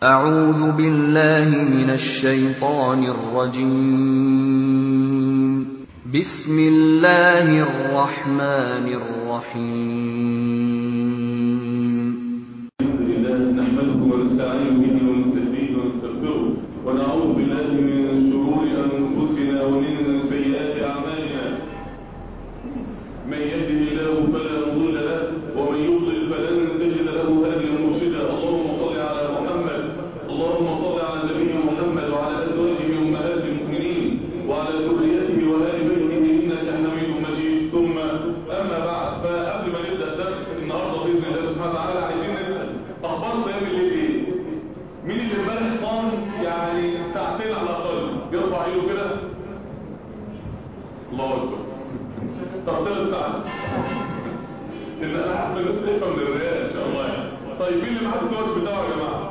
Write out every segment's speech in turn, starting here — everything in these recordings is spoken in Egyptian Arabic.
أعوذ بالله من الشيطان الرجيم بسم الله الرحمن الرحيم الحمد لله نحمده ونستعين به ونستهديه ونستغفره ونعوذ بالله من شرور انفسنا ومن سيئات اعمالنا من يهده الله فلا مضل له ومن يضلل فلن تجد له هاديا مرشدا اللهم صل على محمد اللهم صل على النبي محمد وعلى ازواجه امهات المؤمنين وعلى ذريته وال بيته انك حميد مجيد ثم اما بعد فقبل ما نبدا الدرس النهارده باذن الله سبحانه وتعالى عايزين نسال اخبار قيام الليل ايه؟ مين اللي امبارح صام يعني ساعتين على الاقل يرفع ايده كده الله اكبر طب ثلاث ساعات ان انا عارف الناس خايفه من الرياء ان شاء الله يعني طيب مين اللي معاه السواك بتاعه يا جماعه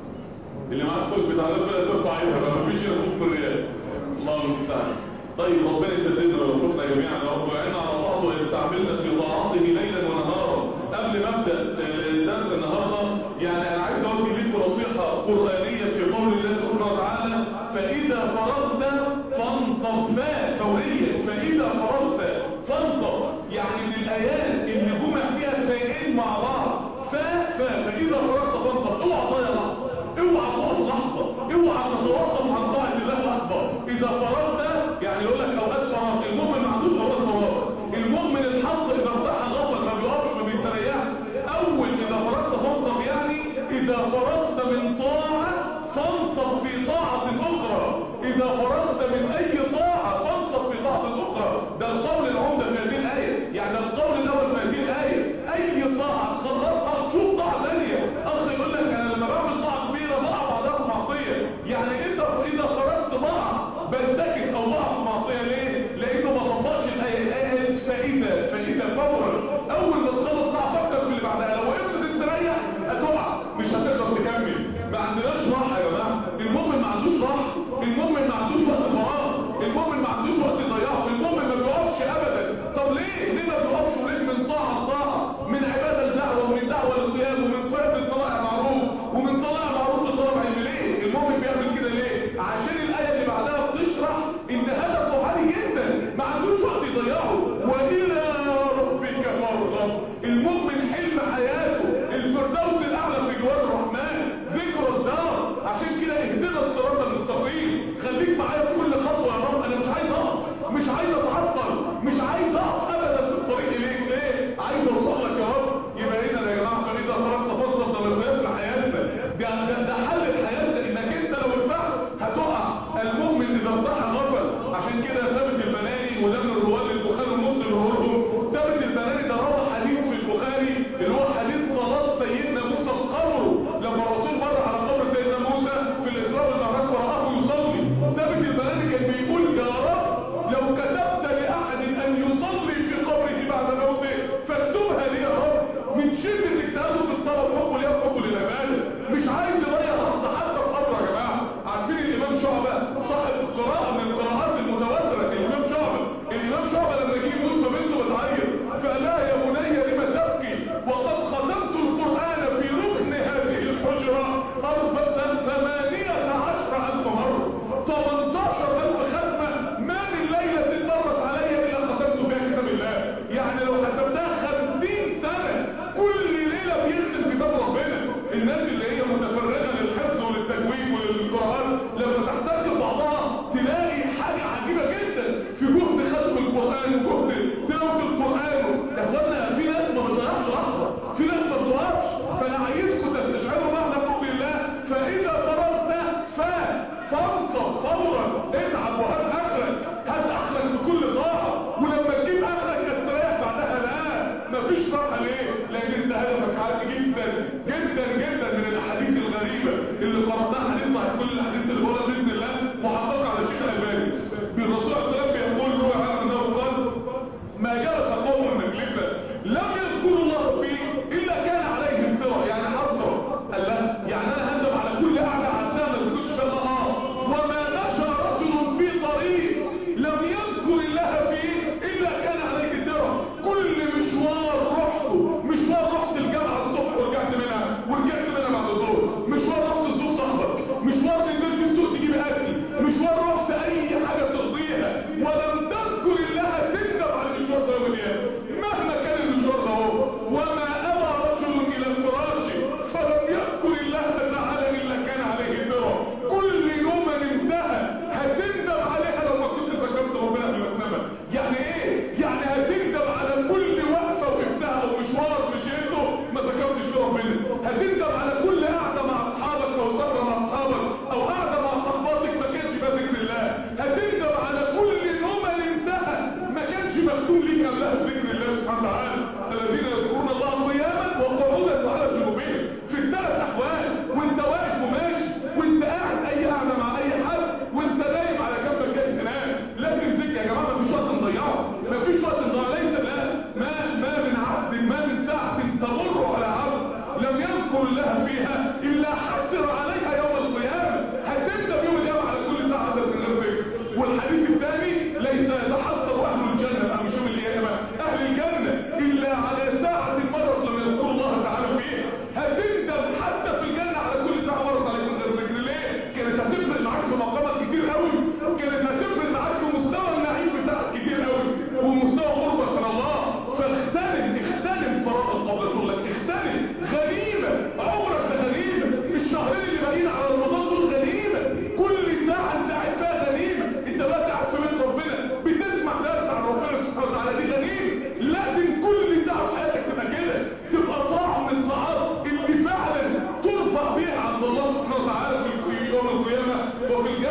اللي معاه السواك بتاع الناس بقى ترفع ايدها بقى مفيش هنا خوف من الرياء الله المستعان طيب ربنا يسددنا ويرزقنا جميعا يا رب ويعيننا على طاعته ويستعملنا في طاعته ليلا ونهارا قبل ما ابدا درس النهارده يعني انا عايز اوجه لكم نصيحه قرانيه في قول الله سبحانه وتعالى فاذا فرغت فانصب فاء فوريه فاذا فرغت فانصب يعني من الايات اللي جمع فيها شيئين مع بعض فاء فاء فاذا فرغت فانصب اوعى تضيع لحظه اوعى تقف لحظه اوعى تتوقف عن طاعه الله لحظه اذا فرغت يعني يقول لك اوقات فراغ المؤمن ما عندوش اوقات فراغ المؤمن الحظ اذا ارتاح غفل ما بيقفش ما بيستريحش اول اذا فرغت فانصب يعني اذا فرغت من طاعه فانصب في طاعه اخرى اذا فرغت من اي طاعه فانصب في طاعه اخرى ده القول العمده في هذه الايه يعني القول الاول في هذه الايه اي طاعه خلصها شوف طاعه ثانيه اخ يقول لك انا لما بعمل طاعه كبيره بقع بعدها في معصيه يعني انت اذا خرجت بقع بنتكس او بقع في معصيه ليه لانه ما طبقش الايه الايه فاذا فاذا فورا اول ما تخلص طاعه فكر في اللي بعدها لو وقفت تستريح هتقع مش هتقدر تكمل ما عندناش راحه يا جماعه المؤمن ما عندوش راحه المؤمن ما عندوش وقت فراغ المؤمن ما عندوش وقت يضيعه المؤمن ما بيقفش ابدا طب ليه ليه ما بيقفش وليه من طاعه لطاعه من عباده لدعوه ومن دعوه للقيام ومن قيام لصنائع معروف ومن صنائع معروف لطلب علم ليه المؤمن بيعمل كده ليه عشان الايه اللي بعدها بتشرح ان هدفه عالي جدا ما عندوش وقت يضيعه والى ربك فارغب المؤمن حلم حياته الفردوس الاعلى في جوار الرحمن ذكر الدار عشان كده اهدنا الصراط المستقيم خليك معايا في كل خطوه يا رب انا مش عايز اقف مش عايز اتعطل مش عايز اقف ابدا في الطريق اليك ليه عايز اوصل لك يا رب يبقى هنا يا جماعه فاذا خرجت فصل ده مقياس لحياتنا ده ده ده حل حياتنا انك انت لو ارتحت هتقع المؤمن اذا ارتاح غفل عشان كده ثابت البناني وده من رواد البخاري ومسلم وغيرهم ثابت البناني ده روى حديث في البخاري اللي هو حديث صلاه سيدنا موسى في قبره لما الرسول مر على قبر سيدنا موسى في الاسراء والمعراج ورآه يصلي ثابت البناني كان بيقول يا رب لو كتبت لاحد ان يصلي في قبره بعد موته فاكتبها لي يا رب من شده اجتهاده في الصلاه وحبه ليها وحبه للعباده مش عايز يضيع لحظه حتى في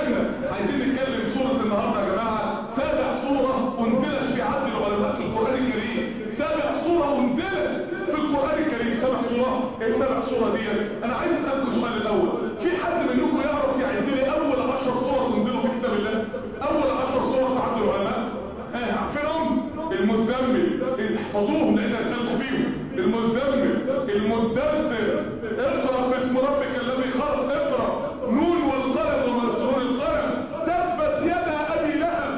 اللجنة عايزين نتكلم سورة النهاردة يا جماعة سابع سورة انزلت في عهد العلماء في القرآن الكريم سابع سورة انزلت في القرآن الكريم سابع سورة ايه سابع سورة دي انا عايز اسألكم سؤال الاول في حد منكم يعرف يعد لي اول عشر سور انزلوا في كتاب الله اول عشر سور في عهد العلماء ها عارفينهم المزمل احفظوهم لان هسألكم فيهم المزمل المدثر اقرأ باسم ربك الذي خلق اقرأ نون والقلم ومسرور القلم تبت يدا ابي لهب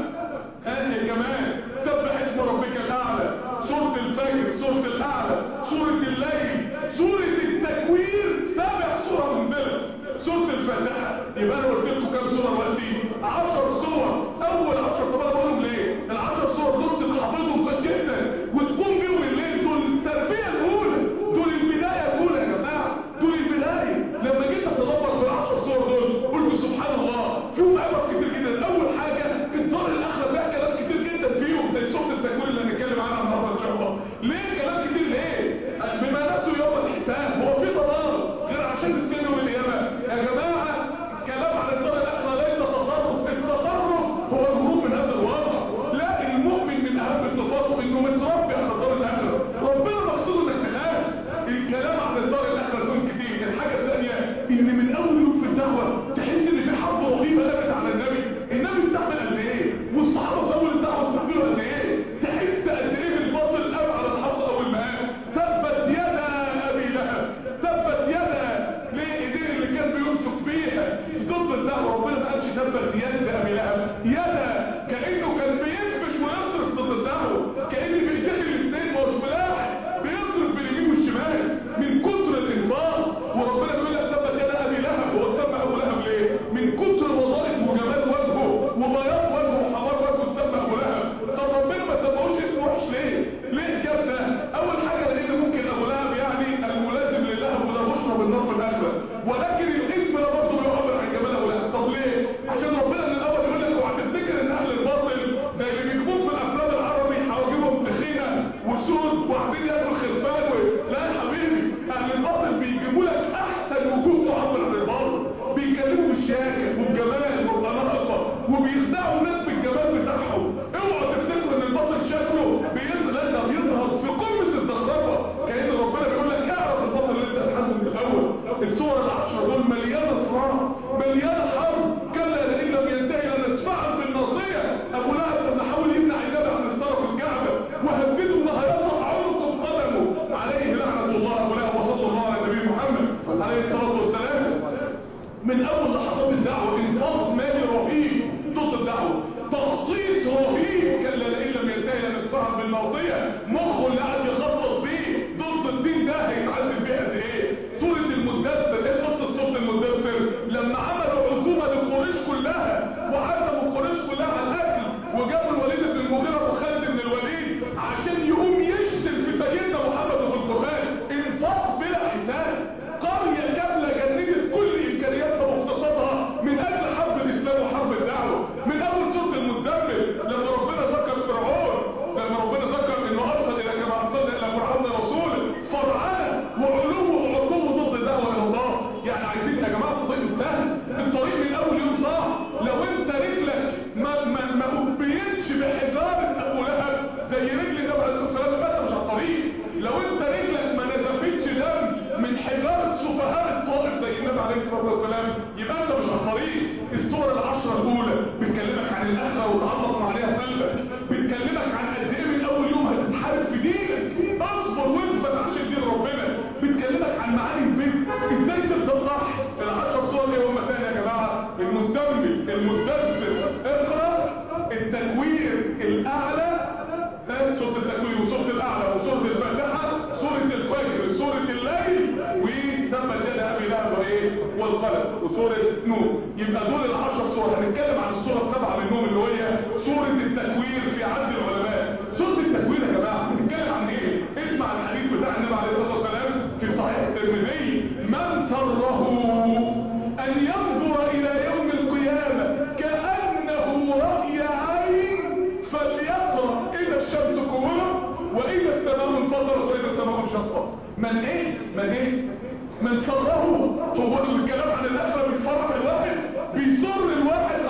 هذه كمان سبح اسم ربك الاعلى سورة الفجر سورة الاعلى سورة الليل سورة التكوير سابع سورة منزلة سورة الفاتحة يبقى انا قلت لكم كام سورة دلوقتي 10 سور اول 10 طب انا بقولهم ليه العشر سور دول تبقى حافظهم كويس جدا وتقوم بيهم الليل دول التربية الاولى دول البداية الاولى يا جماعة دول البداية لما جيت اتدبر في العشر سور دول قلت سبحان الله فيهم عبر كتير جدا اول حاجة الدار الاخرى فيها كلام كتير جدا فيهم زي سورة التكوين اللي هنتكلم عنها النهارده ان شاء الله ليه كلام كتير ليه بما نسوا يوم الحساب هو في ضلال غير عشان السن والقيامة يا جماعة كلام عن الدار الاخرى ليس تطرف التطرف هو الهروب من هذا الواقع لا المؤمن من اهم صفاته انه متربي على الدار الاخرى ربنا مقصوده انك تخاف الكلام عن الدار الاخرة يكون كتير الحاجة الثانية ان من اول يوم في الدعوة تحس ان في حرب رهيبة لابت على النبي النبي استحمل قد ايه والصحابة في اول الدعوة استحملوا قد ايه تحس قد ايه الباطل قام على الحظ اول ما قام تبت يدا ابي لهب تبت يدا ليه ايديه اللي كان بيمسك فيها ضد الدعوة ربنا ما قالش تبت يد ابي لهب يدا كانه كان بيكبش ويصرف ضد الدعوة كان بايديه الاثنين ما هوش ملاحق بيصرف باليمين والشمال من كتر الانفاق وربنا بيقول لك تبت يد ابي لهب هو سمى ابو لهب ليه من كتر وظائف وجمال وجهه وبياض وجهه وحمار وجهه سمى ابو لهب طب ربنا ما سماهوش اسم وحش ليه ليه الجاب ده اول حاجه لان ممكن ابو لهب يعني الملازم للهب وده بشرب النار في الاخره ولكن الاسم ده برضه بيعبر عن جمال ابو لهب طب ليه عشان ربنا من الاول يقول لك اوعى تفتكر ان اهل الباطل زي اللي بيجيبوه في الافلام العربي حواجبهم تخينه وسود وعاملين ياكلوا خرفان و- لا يا حبيبي اهل الباطل بيجيبوا لك احسن وجوه تعبر عن الباطل بيتكلموا بالشياكه والجمال والاناقه وبيخدعوا الناس بالجمال بتاعهم اوعى تفتكروا ان الباطل شكله بيظهر لا بيظهر في قمه الزخرفه كان ربنا بيقول لك اعرف الباطل اللي انت هتحاسب من الاول الصور العشره دول مليانه صراع مليانه حرب كلا لئن لم ينتهي لنسفعا بالناصيه ابو لهب لما حاول يمنع النبي عن الصلاه في الكعبه وهدده انه هيقطع عنقه بقدمه عليه لعنه الله ابو لهب وصلى الله على النبي محمد عليه الصلاه والسلام من اول لحظات الدعوه انفاق مالي رهيب ضد الدعوه تخطيط رهيب كلا لئن لم ينتهي لنسفعا بالناصيه مخه اللي قاعد يخطط بيه ضد الدين ده هيتعذب بيه قد ايه سوره المدثر ايه قصه سوره المدثر لما عملوا عزومه لقريش كلها وعزموا قريش كلها على الاكل وجابوا الوليد بن المغيره وخالد بن الوليد عشان يقوم يشتم في سيدنا محمد وفي القران انفاق بلا حساب قريه كامله جندت كل امكانياتها واقتصادها من اجل حرب الاسلام وحرب الدعوه من اول سوره المزمل لما ربنا ذكر فرعون لما ربنا ذكر انه ارسل الى كما ارسلنا الى فرعون رسولا فرعان وعلوه وعقوه ضد الدعوه الى الله يعني عايزين يا جماعه الطريق مش سهل الطريق من اول يوم صعب لو انت رجلك ما ما ما قبيتش بحجاره ابو لهب زي رجل النبي عليه الصلاه والسلام يبقى انت مش على الطريق لو انت رجلك ما نزفتش دم من حجاره سفهاء الطائف زي النبي عليه الصلاه والسلام يبقى انت مش على الطريق الصور العشره الاولى بتكلمك عن الاخره وتعلق عليها قلبك بتكلمك عن قد ايه من اول يوم هتتحارب في دينك اصبر واثبت عشان دين ربنا بتكلمك عن معاني البيت ازاي تبدا صح العشر صور اللي هم تاني يا جماعه المزمل المدثر اقرا التكوير الاعلى ها، سورة التكوير وسورة الأعلى وسورة الفاتحة سورة الفجر سورة الليل وسبت يد أبي لهب وإيه والقلم وسورة نور يبقى دول العشر سور هنتكلم عن السورة السبعة منهم اللي هي سورة التكوير في عد العلماء سورة التكوير يا جماعة بنتكلم عن إيه؟ اسمع الحديث بتاع النبي عليه الصلاة والسلام في صحيح الترمذي من سره أن ينظر إلى يوم القيامة كأنه رأي عين فليقرأ إذا الشمس كورت وإذا السماء انفطرت وإذا السماء انشقت من إيه؟ من إيه؟ من سره هو الكلام عن الآخرة بيفرح الواحد بيسر الواحد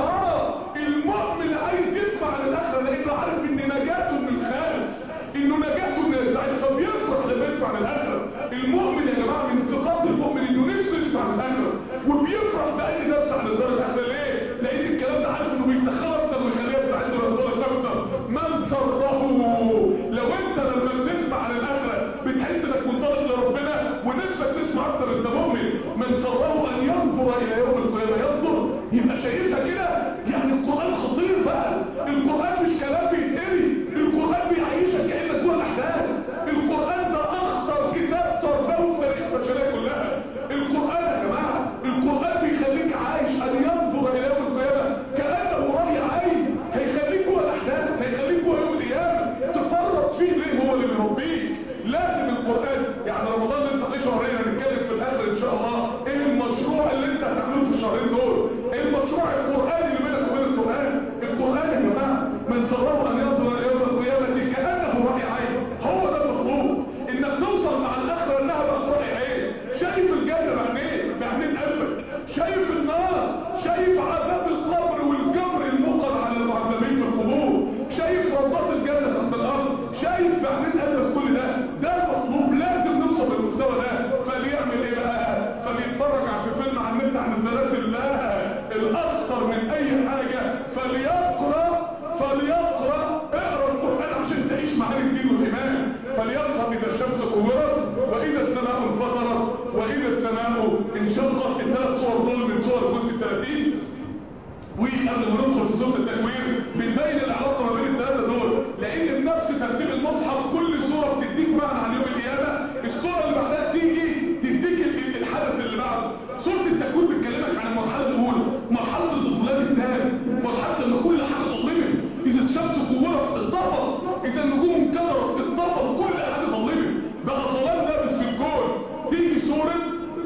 يبقى شايفها كده يعني القرآن خطير بقى القرآن مش كلام بيتقري القرآن بيعيشك كأنك جوه الأحداث القرآن ده أخطر كتاب تربوي في تاريخ البشرية كلها القرآن يا جماعة القرآن بيخليك عايش أن ينظر إلى يوم القيامة كأنه رأي عين هيخليك جوه الأحداث هيخليك جوه يوم القيامة تفرط فيه ليه هو اللي بيربيك لازم القرآن يعني رمضان لسه في شهرين هنتكلم في الآخر إن شاء الله إيه المشروع اللي أنت هتعمله في الشهرين دول إيه المشروع القرآن اللي بينك وبين القرآن القرآن يا جماعة من سره أن ينظر إلى يوم القيامة كأنه رأي عين هو ده المطلوب إنك توصل مع الآخرة إنها بقت رأي عين شايف الجنة بعينين بعينين قلبك شايف النار شايف عذاب القبر والجمر الموقد على المعذبين في القبور شايف روضات الجنة تحت الأرض شايف بعينين قلبك كل ده ده المطلوب لازم نوصل للمستوى ده فليعمل ايه بقى فليتفرج على فيلم عن النت عن ذات الله الاخطر من اي حاجة فليقرأ فليقرأ اقرأ القرآن عشان تعيش معاني الدين والايمان فليقرأ اذا الشمس كورت واذا السماء انفطرت واذا السماء انشقت الثلاث صور دول من صور الجزء 30 وقبل ما ندخل في سوره التكوير بنبين العلاقه ما بين الثلاثه دول لان بنفس ترتيب المصحف كل سوره بتديك معنى عن يوم القيامه السوره اللي بعدها تيجي تديك الحدث اللي بعده سوره التكوير بتكلمك عن المرحله الاولى مرحله الظلام التام مرحله لما كل حاجه ظلمت اذا الشمس كورت اتطفت اذا النجوم انكدرت اتطفت كل حاجه ظلمت بقى ظلام لابس في الكون تيجي سوره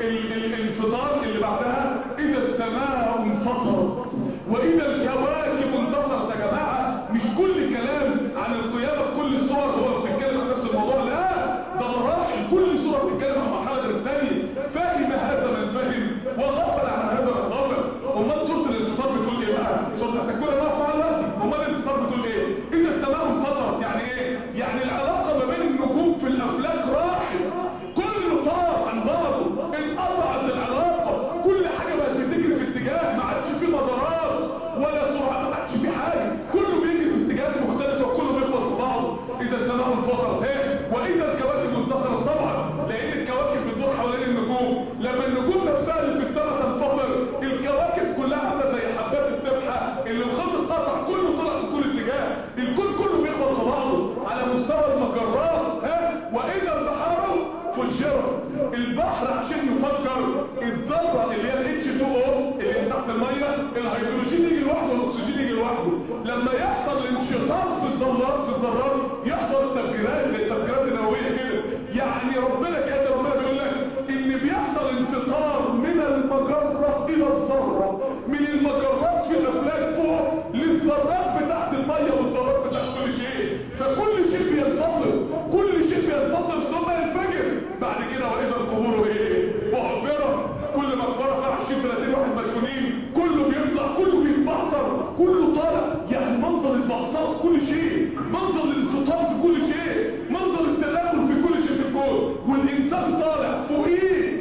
الانفطار اللي بعدها اذا السماء انفطرت واذا الكواكب انتصرت يا جماعه مش كل كلام عن القيامه في كل الصور هو بيتكلم عن نفس الموضوع لا ده مراحل كل صوره بتتكلم عن مرحله غير الثانيه فهم هذا من فهم وغفل عن هذا من غفل امال سوره الانتصار بتقول ايه بقى سوره التكوير الله تعالى امال الانتصار بتقول ايه اذا السماء انفطرت يعني ايه يعني العلاقه ما بين النجوم في الافلاك راحت كل طار عن بعضه انقطعت العلاقه كل حاجه بقت بتجري في اتجاه ما عادش في مدارات ولا سرعه ما عادش في حاجه كله بيجري في اتجاهات مختلفه وكله بيخبط في بعضه اذا السماء انفطرت ايه واذا الكواكب انتصرت طبعا لان الكواكب بتدور حوالين النجوم لما النجوم نفسها اللي في السماء تنفطر الكواكب كلها عامله زي حبات السبحه اللي الخط اتقطع كله طلع في كل اتجاه الكون كله بيخبط في بعضه على مستوى المجرات ها واذا البحار فجرت البحر عشان يفكر الذره اللي هي الاتش 2 او اللي هي تحت الميه الهيدروجين يجي لوحده والاكسجين يجي لوحده لما يحصل انشقاق في الذرات في الذرات يحصل تفجيرات زي التفجيرات النوويه كده يعني ربنا كده ربنا بيقول لك ان بيحصل انفطار من المجره الى الذره من المجرات في الافلاك فوق للذرات بتاعت الميه والذرات بتاعت كل شيء فكل شيء بينفصل كل شيء بينفصل ثم ينفجر بعد كده واذا القبور ايه محفره كل مقبره فيها 20 30 واحد مدفونين كله بيطلع كله بيتبعثر كله طالع يعني منظر البعثار في كل شيء منظر الانفطار في كل شيء منظر التداخل في كل شيء في الكون والانسان طالع فوقيه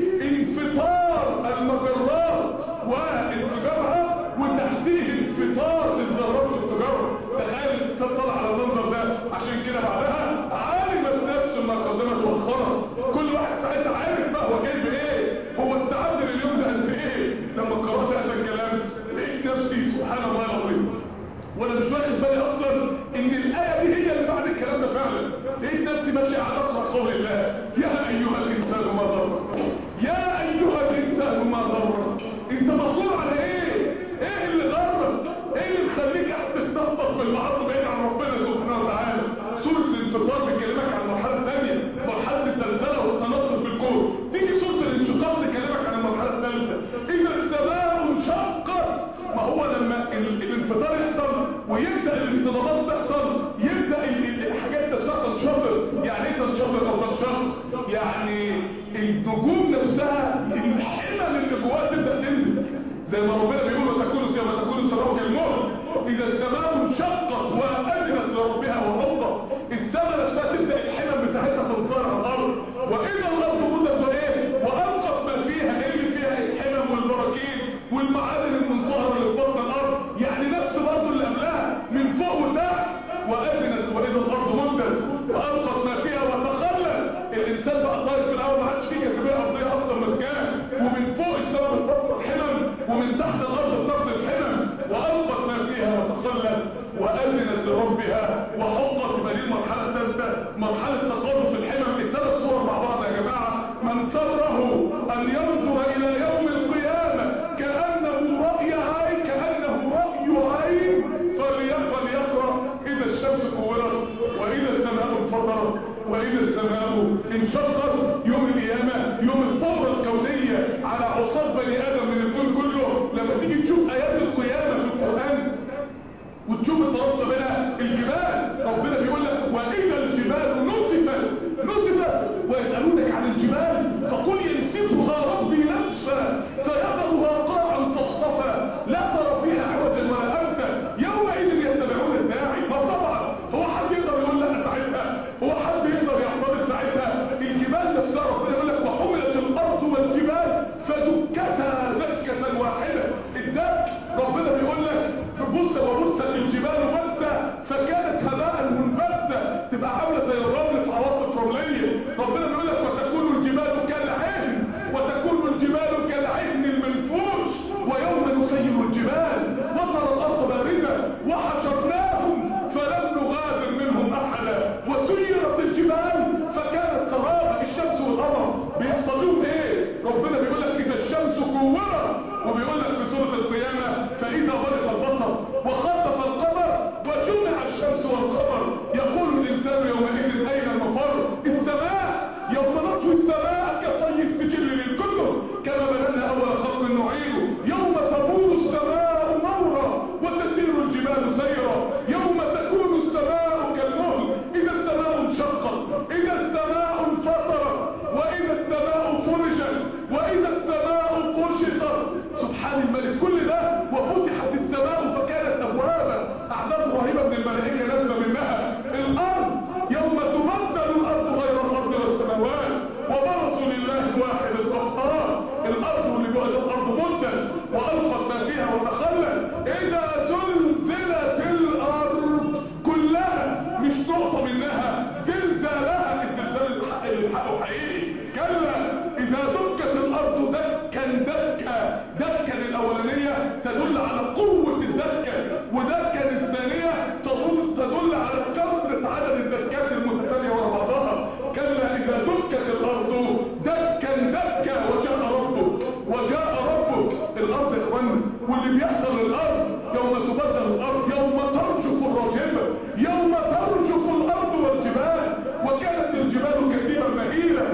انفطار المجرات وانفجارها وتحتيه انفطار الذرات والتجارة تخيل الانسان طالع على المنظر ده عشان كده بعدها علمت نفسه ما قدمت واخرت كل واحد ساعتها عارف بقى هو جاي بايه هو استعد لليوم ده قد ايه لما قرات هذا الكلام لقيت نفسي سبحان الله العظيم وانا مش واخد بالي اصلا ان الايه دي هي اللي بعد الكلام ده فعلا لقيت نفسي ماشي على اقرا قول الله يا ايها الانسان ما ضرك يا ايها الانسان ما ضرك انت مطلوب على ايه ايه اللي ضرك ايه اللي مخليك قاعد تتنطط بالمعاصي بعيد عن ربنا سبحانه وتعالى سوره الانفطار بتكلمك عن المرحله الثانيه مرحله الزلزال والتنطط في الكون تيجي سوره الانشقاق تكلمك عن المرحله الثالثه اذا السماء انشقت ما هو لما ال- الانفطار يحصل ويبدا الاصطدامات تحصل يبدا ال- ال- الحاجات نفسها تنشطر يعني ايه تنشطر او تنشط يعني النجوم نفسها الحمم اللي جواها تبدا تنزل زي ما ربنا بيقول وتكون سيما تكون سماء كالمهر اذا السماء انشقت واذنت لربها وحفظت السماء نفسها تبدا الحمم بتاعتها تنصار على الارض واذا الارض مدت ايه والقت ما فيها ايه اللي فيها الحمم والبراكين والمعادن المنصهره اللي في بطن الارض يعني نفس برضه اللي قبلها من فوق وتحت واذنت واذا الارض مدت والقت ما فيها وتخلت الانسان بقى طاير في الاول ما عادش فيه جاذبيه ارضيه اصلا مكان ومن فوق السماء بتبطل حمم ومن تحت الارض بتبطل وأذنت لربها وحقت يبقى دي المرحلة الثالثة مرحلة تقارب الحمم الثلاث صور مع بعض يا جماعة من سره أن ينظر إلى يوم القيامة كأنه رأي عين كأنه رأي عين فليقرأ إذا الشمس كورت وإذا السماء انفطرت وإذا السماء انشقت يوم القيامة يوم الثورة الكونية على عصاب بني آدم من الكون كله لما تيجي تشوف آيات القيامة في القرآن وتشوف الترابط بين الجبال ربنا بيقول لك وإذا الجبال نصفت نصفت ويسألونك عن الجبال فقل ينسفها ربي نسفا فيذرها قاعا صفصفا لا ترى فيها عوجا ولا أمتا يومئذ يتبعون الداعي فطبعا هو حد يقدر يقول لها ساعتها هو حد يقدر يعترض ساعتها الجبال نفسها ربنا يقول لك وحملت الأرض والجبال فدكتا دكة واحدة الدك ربنا بيقول لك بص وبصت الجبال بسة فكانت هباء منبثة تبقى عاملة زي الرمل في عواصف رملية ربنا بيقول لك وتكون الجبال كالعهن وتكون الجبال كالعهن المنفوش ويوم نسير الجبال وترى الأرض باردة وحشرناهم فلم نغادر منهم أحدا وسيرت الجبال فكانت سرابا الشمس والقمر بيحصل لهم ايه ربنا بيقول لك إذا الشمس كورت وبيقول لك في سورة القيامة فإذا برق البصر وخطف القمر وجمع الشمس والقمر يقول الإنسان يومئذ أين المفر السماء يوم نطوي السماء كطي السجل للكتب كما بدأنا أول خلق نعيده يوم تمور السماء مورا وتسير الجبال سيرا يوم تكون السماء كالمهل إذا السماء انشقت إذا السماء انفطرت وإذا السماء فرجت وإذا السماء كشطت سبحان الملك كل ده وفتحت السماء فكانت أبوابا أعداد رهيبة من الملائكة نازلة منها الأرض يوم تبدل الأرض غير الأرض والسماوات وبرزوا لله الواحد القهار الأرض اللي بقى الأرض مدة وألقت ما فيها وتخلت إذا زلزلت الأرض كلها مش نقطة منها زلزالها الزلزال اللي حقه حقيقي كلا إذا دكت الأرض دكا دكا دكا الأولانية تدل على قوة الدكة ودكا الثانية تدل, تدل على كثرة عدد الدكات المتتالية ورا بعضها كلا إذا دكت الأرض دكا دكا وجاء ربك وجاء ربك الأرض يا إخوانا واللي بيحصل للأرض يوم تبدل الأرض يوم ترجف الرجفة يوم ترجف الأرض والجبال وكانت الجبال كثيرا مهيلة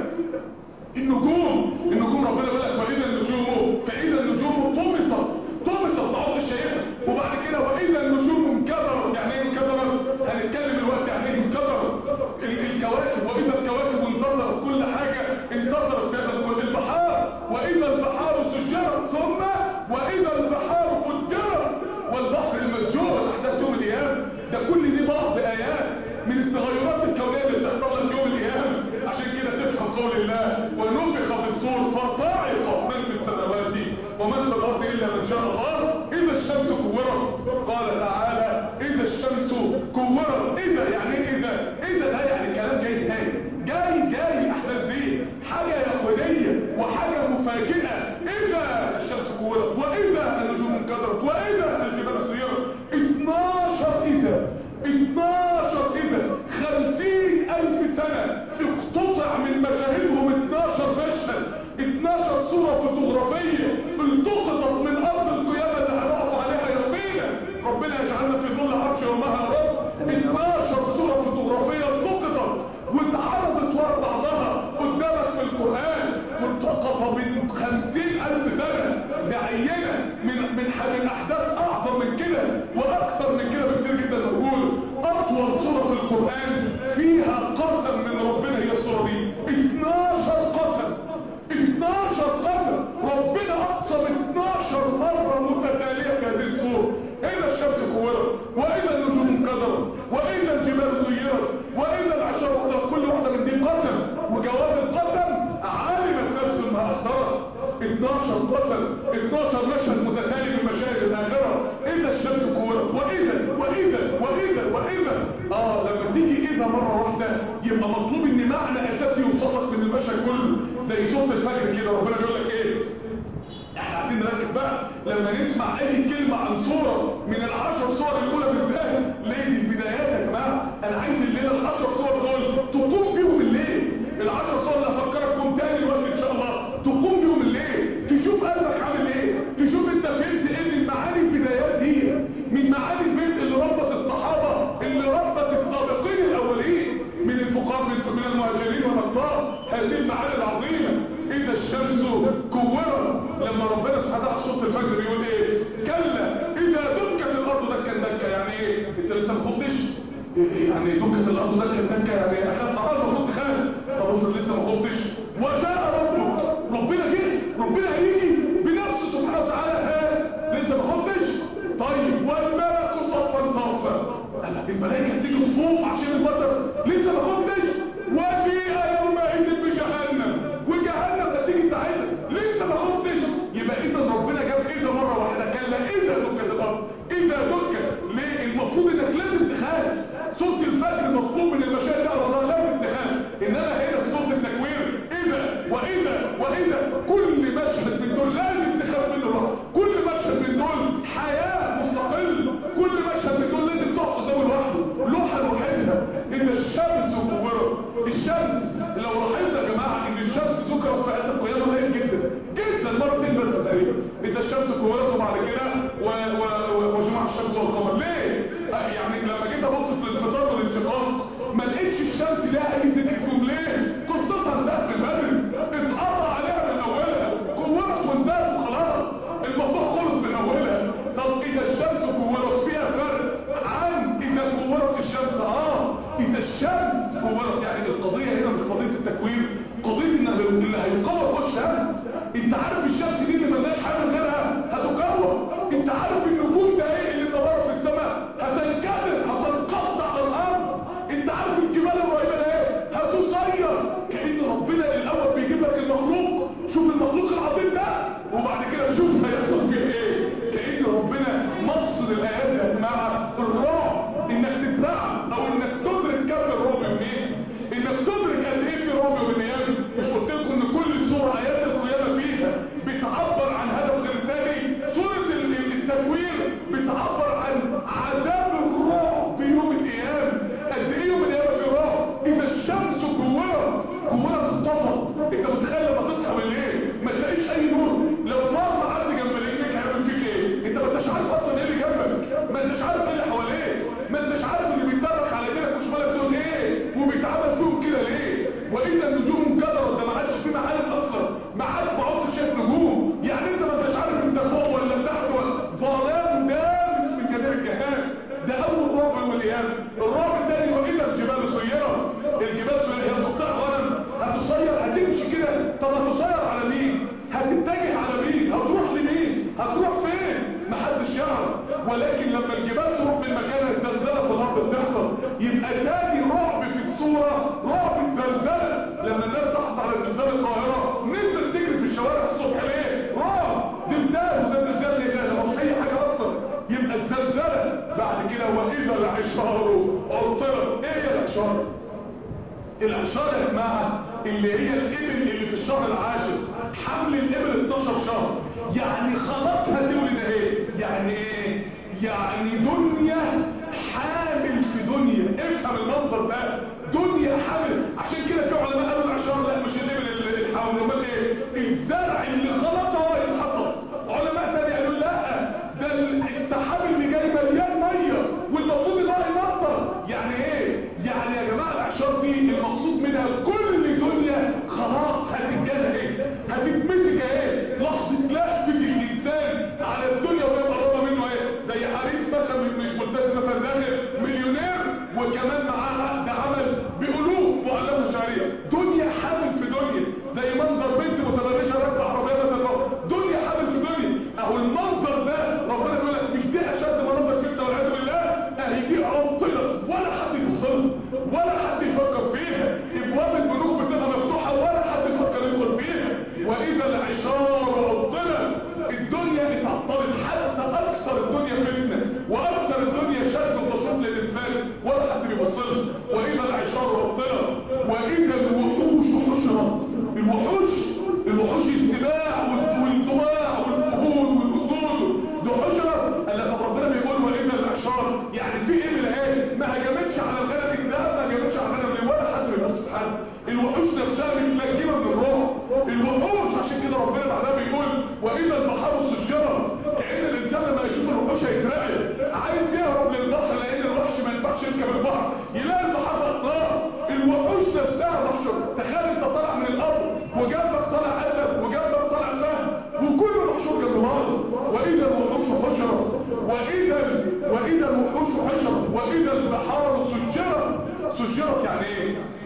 النجوم النجوم ربنا بيقول لك واذا النجوم فاذا النجوم طمست طمست تعود الشيئة وبعد كده واذا النجوم انكدرت يعني ايه انكدرت هنتكلم الوقت يعني ايه انكدرت الكواكب واذا الكواكب انتظرت كل حاجة انتظرت هذا الكل البحار واذا البحار سجرت ثم واذا البحار فجرت والبحر المسجور احداث يوم القيامه ده كل دي بعض ايات من التغيرات الكونيه اللي بتحصل لك يوم القيامه عشان كده تفهم قول الله ونفخ في الصور فصاعق من في السماوات ومن في الارض الا من شاء الله اذا الشمس كورت قال تعالى اذا الشمس كورت اذا يعني ايه اذا اذا ده يعني كلام جاي تاني جاي جاي احداث دي حاجه يقينيه وحاجه مفاجئه اذا الشمس كورت واذا النجوم انكدرت واذا الجبال سيرت 12 اذا 12 اذا 50 الف سنة اقتطع من مشاهدهم 12 مشهد 12 صورة فوتوغرافية التقطت من ارض القيامة اللي هنقف عليها يوميا ربنا يجعلنا في ظل عرش يومها يا رب 12 صورة فوتوغرافية التقطت واتعرضت ورا بعضها قدامك في القرآن والتقطة من 50 الف سنة ده عينة من من من احداث اعظم من كده واكثر من كده بكتير جدا نقول اطول سورة في القرآن فيها قسم من ربنا هي السورة دي 12 قسم 12 قسم ربنا اقسم 12 مرة متتالية في هذه السورة اذا الشمس كورت واذا النجوم انكدرت واذا الجبال سيرت واذا العشر اخترت كل واحدة من دي قسم وجواب القسم علمت نفس ما اثرت 12 قسم 12 مشهد متتالي من مشاهد الاخره اذا الشمس كورت واذا واذا واذا واذا اه لما تيجي اذا مره واحده يبقى مطلوب ان معنى اساسي يوصلك من المشهد كله زي صوت الفجر كده ربنا بيقول لك ايه احنا عايزين نركز بقى لما نسمع اي كلمه عن صوره من العشر صور الاولى في البدايه ليه دي البدايات يا جماعه انا عايز الليله العشر صور دول تقوم بيهم الليل العشر صور اللي افكركم تاني الوقت ان شاء الله تقوم بيهم الليل تشوف قلبك عامل ايه تشوف انت فهمت ايه من معاني البدايات دي من معاني البيت اللي ربط الصحابه اللي ربط السابقين الاولين من الفقراء من من المهاجرين والانصار هذه المعاني العظيمه اذا الشمس كورت لما ربنا سبحانه وتعالى صوت الفجر يقول ايه كلا اذا دكت الارض دكا دكا يعني ايه انت لسه ما خفتش يعني دكت الارض دكا دكا يعني اخذت اه المفروض تخاف طب افرض لسه ما خفتش وجاء ربك ربنا جه ربنا هيجي بنفسه سبحانه وتعالى ها لسه ما خفتش طيب والملك صفا صفا الملائكه تيجي صفوف عشان البشر لسه ما خفتش وجيء يومئذ بجهنم وجهنم هتيجي ساعتها لسه ما خفتش يبقى اذا ربنا جاب اذا مره واحده كلا اذا دكت الارض اذا دكت ليه المفروض انك لازم تخاف صوت الفجر مطلوب من المشاهد على الله لازم تخاف انما هنا في صوت التكوير اذا واذا واذا كل مشهد من دول لازم تخاف منه الله كل مشهد من دول حياه مستقل كل مشهد من دول لازم تقف قدامه لوحده لوحه لوحدها اذا الشمس كورت الشمس لو لاحظنا يا جماعه ان الشمس ذكرت في ايات القيامه قليل جدا جدا مرتين بس تقريبا اذا الشمس كورت وبعد كده و... و... و... وجمع الشمس والقمر ليه آه يعني لما جيت ابص في الانفجار والانشقاق ما لقيتش الشمس لها اي ذكر فيهم ليه قصتها انتهت من بدري اتقطع عليها من اولها كورت وانتهت وخلاص الموضوع خلص من اولها طب اذا الشمس كورت فيها فرق عن اذا كورت الشمس اه اذا الشمس كورت يعني القضيه هنا مش قضيه التكوين قضيه ان اللي هيكور هو الشمس انت عارف الشمس دي اللي ملناش حاجه غيرها هتكور انت عارف النجوم ده ايه اللي منوره في السماء هتنكسر هتنقطع الارض انت عارف الجبال الرهيبه ده ايه هتصير كان ربنا الاول بيجيب لك المخلوق شوف المخلوق العظيم ده وبعد كده شوف هيحصل فيه ايه كان ربنا مقصد الايات يا جماعه الرعب انك تترعب او انك تدرك كم الرعب منين انك تدرك قد ايه في رعب والنيام مش قلت لكم ان كل سوره ايات القيامه فيها بتعبر عن هدف غير تاني سوره التكوير بتعبر عن عذاب الرعب في يوم القيامه قد ايه يوم القيامه في رعب اذا الشمس كورت كورت اتصلت انت متخيل لما تصحى بالليل ما تلاقيش اي نور لو صار معدي جنب رجلك هيعمل فيك ايه انت ما انتش عارف اصلا ايه اللي جنبك ما انتش عارف ايه اللي حواليك ما انتش عارف اللي بيتصرخ على كده مش بالك دول ايه وبيتعمل فيهم كده ليه واذا النجوم انكدرت ده ما عادش في معالم اصلا ما عادش بعض شايف نجوم يعني انت ما انتش عارف انت فوق ولا تحت ولا ظلام دامس من جميع الجهات ده اول رعب يوم القيامه الرعب الثاني واذا الجبال سيرت الجبال سيرت هي تقطع غنم هتصير هتمشي كده طب هتصير على مين هتتجه على مين هتروح لمين هتروح فين محدش يعرف ولكن لما الجبال تروح من مكانها الزلزله في الارض بتحصل يبقى تاني رعب في الصوره رعب الزلزله لما الناس صحت على زلزال القاهره نزلت تجري في الشوارع الصبح ليه رعب زلزال وده زلزال ليه ده مش اي حاجه اصلا يبقى الزلزله بعد كده واذا العشار عطرت ايه هي العشار العشار يا جماعه اللي هي الابل اللي في الشهر العاشر حمل الابل 12 شهر يعني خلاص هتولد ايه يعني ايه يعني دنيا حامل في دنيا افهم المنظر ده دنيا حامل عشان كده في علماء قالوا العشار لا مش الابل اللي الحامل امال ايه الزرع اللي خلاص هو يتحصل علماء تاني قالوا لا ده السحاب اللي جاي مليان ميه والمفروض ان هو يمطر يعني ايه يعني يا جماعه الاعشار دي المقصود منها كل دنيا خلاص هتتجنى ايه هتتمسك ايه لحظه لهفه الانسان على الدنيا وهي مقربه منه ايه زي حريص مثلا مش ملتزم مثلا داخل مليونير وكمان معاه عقد عمل بالوف مؤلفه شهريه دنيا حامل في دنيا زي منظر بنت متبرجه راكبه عربيه مثلا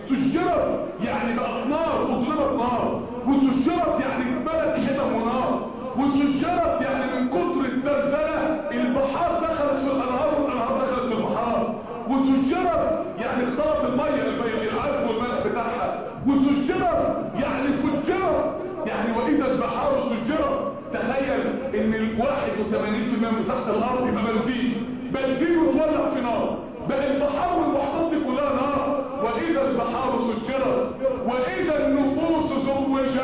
سجرت يعني بقت نار اضربت نار وسجرت يعني اتملت حمم ونار وسجرت يعني من كتر الزلزله البحار دخلت في الانهار والانهار دخلت في البحار وسجرت يعني اختلط الميه العذب والملح بتاعها وسجرت يعني فجرت يعني واذا البحار سجرت تخيل ان ال 81% من مساحه الارض يبقى بلدين بلدين وتولع في نار بقى البحار والمحيطات دي كلها نار واذا البحار سجرت واذا النفوس زوجت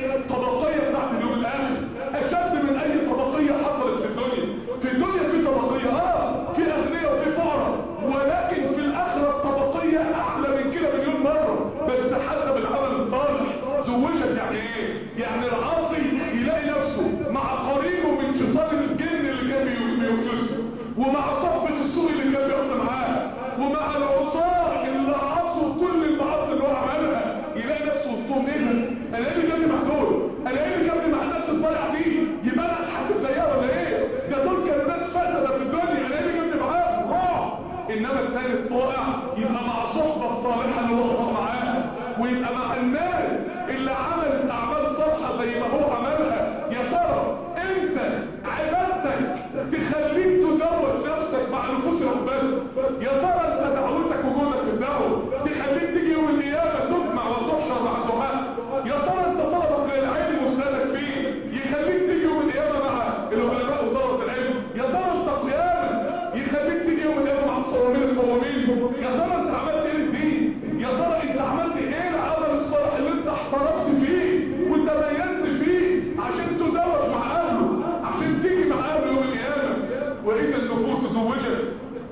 طبقيه بتاعت اليوم الاخر اشد من اي طبقيه حصلت في الدنيا في الدنيا في طبقيه اه في اغنياء وفي فقراء ولكن في الاخره الطبقيه اعلى من كده مليون مره بس حسب العمل الصالح زوجت يعني ايه يعني العاصي يلاقي نفسه مع قريبه من شيطان الجن اللي كان بيوسوسه ومع صحبه السوء اللي كان بيقف معاه ومع العصاه اللي عصوا كل المعاصي اللي هو عملها يلاقي نفسه وسطهم ايه ده انا ايه اللي جابني مع دول انا ايه اللي جابني مع الناس الضايعه دي يبقى انا اتحاسب زيها ولا ايه ده دول كانوا ناس فاسده في الدنيا انا ايه اللي جابني معاهم روح انما الثاني الطائع يبقى مع صحبه صالحه اللي هو معاها ويبقى مع الناس اللي عملت اعمال صالحه زي ما هو عملها يا ترى انت عبادتك تخليك تزود نفسك مع نفوس العباد يا ترى انت دعوتك وجودك في الدعوه تخليك تيجي يوم القيامه تجمع وتحشر مع الدعاء يا ترى انت طلبك للعلم وسندك فيه يخليك تيجي يوم القيامه مع العلماء وطلبه العلم يا ترى انت قيامك يخليك تيجي يوم القيامه مع الصوامين القوامين يا ترى انت عملت ايه للدين يا ترى انت عملت ايه العمل الصالح اللي انت احترفت فيه وتميزت فيه عشان تزوج مع اهله عشان تيجي مع اهله يوم القيامه واذا النفوس زوجت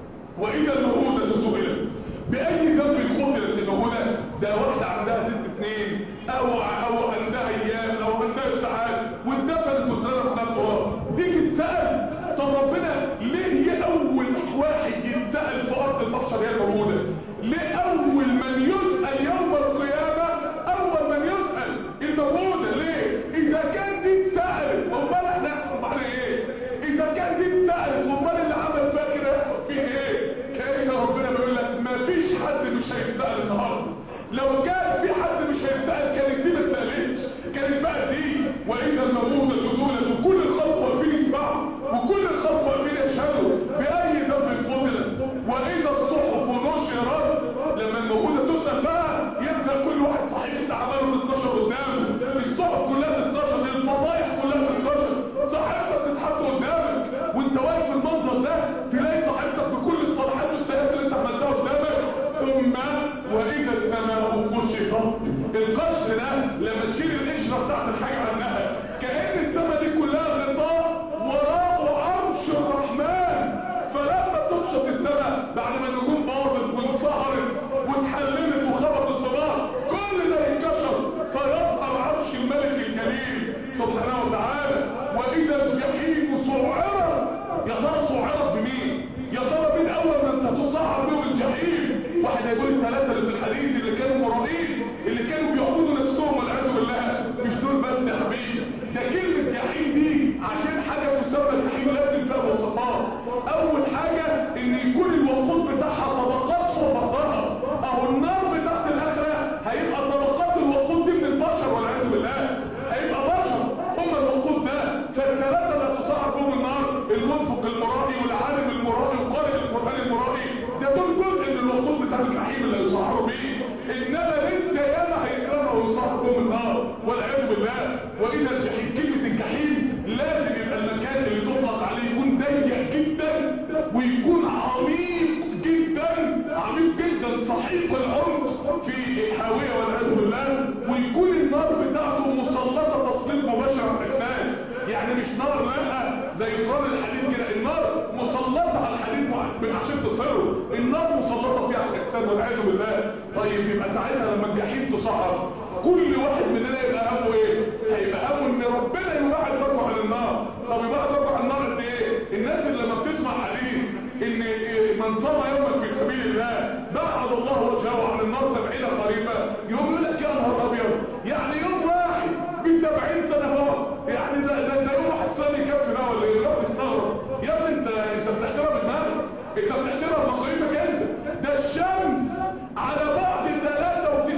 واذا النهوضه سئلت باي ذنب قتلت النهوضه ده واحده عندها ست سنين او او عندها ايام او عندها ساعات واتدفنت واتدفنت في التراب دي تتسال طب ربنا ليه هي اول واحد يتسال في ارض المحشر هي الموجوده ليه اول من يسال يوم القيامه اول من يسال الموجوده ليه اذا كان دي اتسالت امال احنا هيحصل معانا ايه اذا كان دي اتسالت امال اللي عمل فيها كده يحصل فيه ايه كان ربنا بيقول لك ما فيش حد مش هيتسال النهارده لو كان في حد مش هيتسال كانت دي ما اتسالتش كانت بقى دي واذا الموجوده تزولت وكل الخلق واقفين يسمعوا وكل الخلق واقفين يشهدوا باي ذنب قتلت واذا الصحف نشرت لما الموجوده تسال بقى يبدا كل واحد صحيفه اعماله تتنشر قدامه الصحف كلها تتنشر الفضايح كلها تتنشر صحيفتك تتحط قدامك وانت واقف في المنظر ده تلاقي صحيفتك بكل الصلاحات والسيئات اللي انت عملتها قدامك ثم واذا السماء كشفت القش ده لما تشيل القشره بتاعت الحاجه عنها كان السماء دي كلها غطاء وراءه عرش الرحمن فلما تكشف السماء بعد ما النجوم باظت وانصهرت واتحللت وخبط الصباح كل ده ينكشف فيظهر عرش الملك الكريم سبحانه وتعالى واذا الجحيم سعرت يا ترى سعرت بمين يا ترى مين اول من ستصعر بهم الجحيم واحد هيقول الثلاثه اللي في الحديث اللي كانوا مرائين اللي كانوا بيعبدوا نفسهم والعياذ بالله مش دول بس يا حبيبي ده كلمه جحيم دي عشان حاجه تسمى الجحيم لازم فيها وصفات اول حاجه ان يكون الوقود بتاعها طبقات فوق بعضها او النار بتاعت الاخره هيبقى طبقات الوقود دي من البشر والعياذ بالله هيبقى بشر هم الوقود ده فالثلاثه اللي تصعر بهم النار المنفق المرائي والعالم المرائي وقارئ القران المرائي ده دول جزء من الوقود بتاع الجحيم اللي هيصعروا بيه انما انت ياما هيكرمه ويصعر بهم النار والعياذ بالله واذا الجحيم كلمه الجحيم لازم يبقى المكان اللي تطلق عليه يكون ضيق جدا ويكون عميق جدا عميق جدا صحيح العمق في الحاويه والعياذ بالله ويكون النار بتاعته مسلطه تسليط مباشر على الاجساد يعني مش نار لا زي فرار الحديد كده النار مسلطه على الحديد عشان تصهره النار مسلطه فيها على الاجساد والعياذ بالله طيب يبقى ساعتها لما الجحيم تصعر كل واحد مننا يبقى همه ايه هيبقى همه ان ربنا يوعد ربه عن النار طب يبقى ربه عن النار قد ايه الناس اللي لما بتسمع حديث ان من صام يوما في سبيل الله بعد الله وجهه عن النار سبعين خريفة يقوم يقول لك يا نهار ابيض يعني يوم واحد بسبعين سنة هو يعني ده, ده, ده يوم واحد سنة يكفي ده ولا ايه؟ لا تستغرب يا ابني انت انت بتحسبها بدماغك انت بتحسبها بمصاريفك انت ده الشمس على بعد 33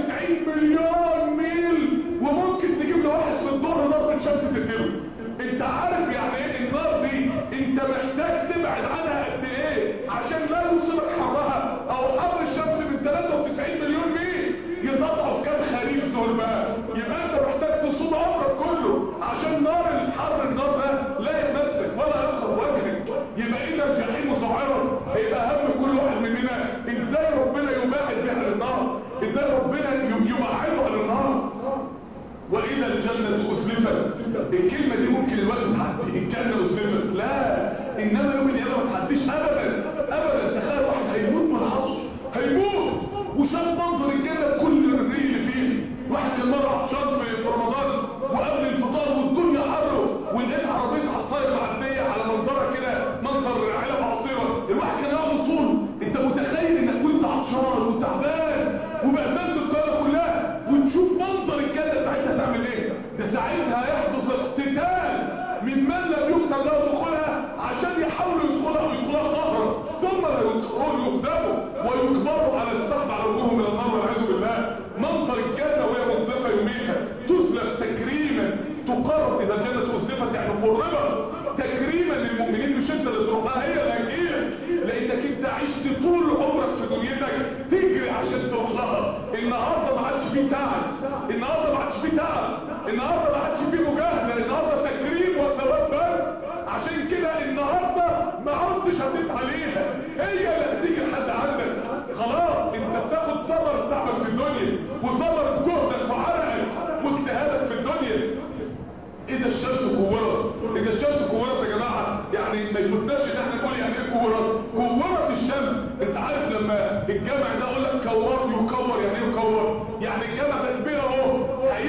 انت محتاج تبعد عنها قد ايه عشان لا يوصلك حرها او حر الشمس من 93 مليون ميل يتقطعوا في كام خريف دول بقى يبقى انت محتاج تصوم عمرك كله عشان نار الحر النار ده لا يمسك ولا يقرب وجهك يبقى اذا الجحيم مسعره هيبقى هم كل واحد مننا ازاي ربنا يباعد بها للنار ازاي ربنا يبعده عن النار وإذا الجنة أسلفت الكلمة دي ممكن الوقت تحدي الجنة أسلفت لا إنما يوم القيامة ما تحديش أبدا أبدا تخيل واحد هيموت من الحظ هيموت وشاف منظر الجنة بكل الري اللي فيه واحد كان مرة عطشان في رمضان وقبل الفطار والدنيا حر ولقيت عربية عصاير معدية على منظرها كده منظر علب عصيرة الواحد كان يقعد طول انت متخيل انك كنت عطشان وتعبان وبهدلت القاهرة كلها وتشوف منظر الجنة ساعتها تعمل ايه ده ساعتها يحدث اقتتال ممن لم يقتل له دخولها عشان يحاولوا يدخلها ويدخلها قهرا ثم لا يدخلوا يغزبوا ويكبروا على السحب على وجوههم من النار والعياذ بالله منظر الجنة وهي مصدفة يوميها تسلف تكريما تقرب اذا الجنة اسلفت يعني قربت تكريما للمؤمنين مش انت اللي تروحها هي اللي هتجيلك لانك انت عشت طول عمرك في دنيتك تجري عشان تروح لها النهارده ما عادش فيه تعب النهارده ما عادش فيه تعب النهارده ما عادش فيه مجاهده النهارده تكريم وثواب بس عشان كده النهارده ما عدتش هتسعى ليها هي اللي هتيجي لحد عندك خلاص انت بتاخد ثمر تعبك في الدنيا وثمر جهدك وعرقك واجتهادك في الدنيا اذا الشمس كورت اذا الشمس كورت يا جماعه يعني ما يفوتناش ان احنا نقول يعني ايه كورت كورت الشمس انت عارف لما الجمع ده اقول لك كورت يكور يعني ايه يكور يعني الجمع ده كبير اهو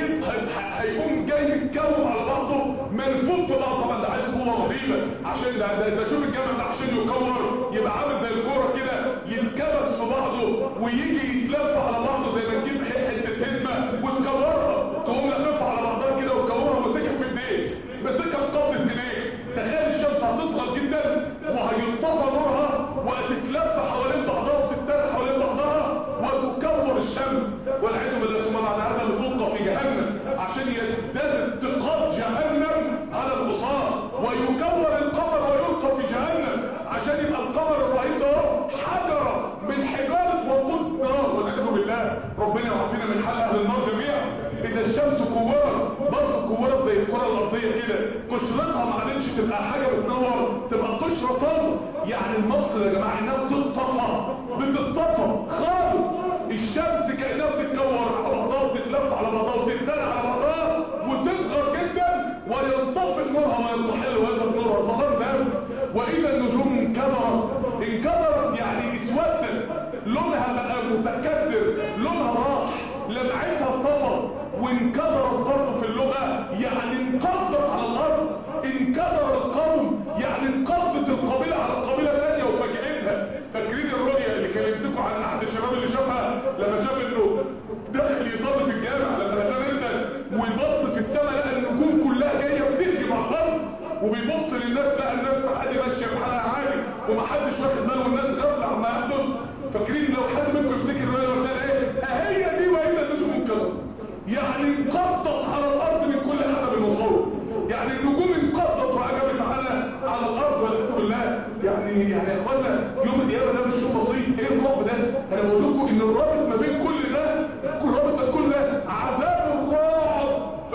هيقوم جاي متكوم على بعضه ملفوف في بعض طبعا ده عايز قوه رهيبه عشان ده ده, ده شوف الجمع ده عشان يكور يبقى عامل زي الكوره كده يتكبس في بعضه ويجي يتلف على بعضه زي ما تجيب حته هدمه وتكورها تقوم لففها على بعضها كده وتكورها وتمسكها في ايديك مسكها في قبضه ايديك تخيل الشمس هتصغر جدا وهينطفى نورها وهتتلف حوالين بعضها وتتلف حوالين بعضها وتكور الشمس والعياذ بالله ثم بعد هذا لتلقى في جهنم عشان يزداد اتقاد جهنم على البصار ويكور القمر ويلقى في جهنم عشان يبقى القمر الرهيب ده حجره من حجاره وقود نار والعياذ بالله ربنا يعافينا من حال اهل النار جميعا اذا الشمس كورت برضه كورت زي الكره الارضيه كده قشرتها ما عادتش تبقى حاجه بتنور تبقى قشره طل يعني المقصد يا جماعه انها بتتطفى بتتطفى خالص الشمس كانها بتتكور على بعضها وتتلف على بعضها وتتدلع على بعضها وتصغر جدا وينطفئ نورها ويضمحل ويذهب نورها فضل ده واذا النجوم انكدرت انكدرت يعني اسودت لونها بقى متكدر لونها راح لمعتها اتطفت وانكدرت برضه في اللغه يعني انقضت على الارض انكدر القوم يعني انقضت القبيله على القبيله الثانيه وفاجئتها فاكرين الرؤيه اللي كلمتكم عن احد الشباب اللي شافها لما شاف انه داخل يصلي في الجامع لما كان ينزل ويبص في السماء لقى النجوم كلها جايه بتهجم على الارض وبيبص للناس لقى الناس عادي ماشيه بحالها عادي ومحدش واخد باله والناس غافله عما يحدث فاكرين لو حد منكم يفتكر الرؤيه ولا ايه اهي دي واذا النجوم انكدرت يعني انقضت على الارض من كل حدب وصوت يعني النجوم انقضت وعجبت على على الارض والعياذ بالله يعني يعني يا اخوانا يوم القيامه ده مش شيء بسيط ايه الرعب ده انا بقول لكم ان الرابط ما بين كل ده كل رابط ده كل ده عذاب الرعب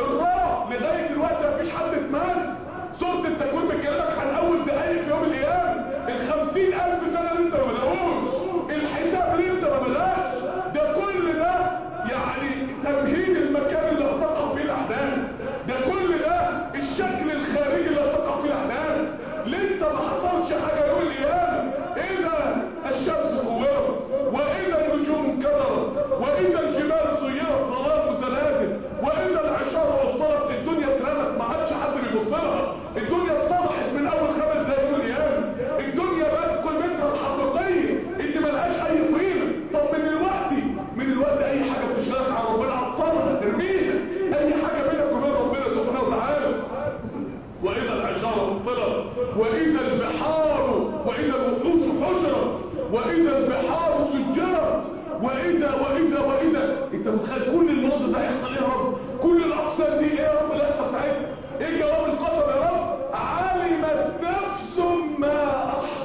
الرعب لغايه دلوقتي مفيش حد اتمات سوره التكوين بتكلمك عن اول دقايق في يوم القيامه ال 50000 سنه لسه ما بداوش الحساب لسه ما بداش ده كل ده يعني تمهيد المكان اللي هتقع فيه الاحداث ده كل ده الشكل الخارجي اللي هتقع فيه الاحداث لسه ما حصلش حاجه يوم القيامه اذا الشمس كورت واذا النجوم انكدرت واذا الجبال سيرت ظلام وزلازل واذا العشار وصلت الدنيا اترمت ما عادش حد بيبص لها الدنيا اتفضحت من اول خمس دقايق يوم القيامه الدنيا بقت قيمتها الحقيقيه اللي ملهاش اي قيمه طب من الوقت من الوقت اي حاجه بتشتغل على ربنا عطلها ارميها اي حاجه بينك وبين ربنا سبحانه وتعالى واذا العشار انطلت واذا البحار واذا الوحوش حجرت واذا البحار سجرت واذا واذا واذا انت متخيل كل المناظر ده هيحصل ايه يا رب كل الاقسام دي ايه يا رب اللي هيحصل ساعتها ايه جواب القسم يا رب علمت نفس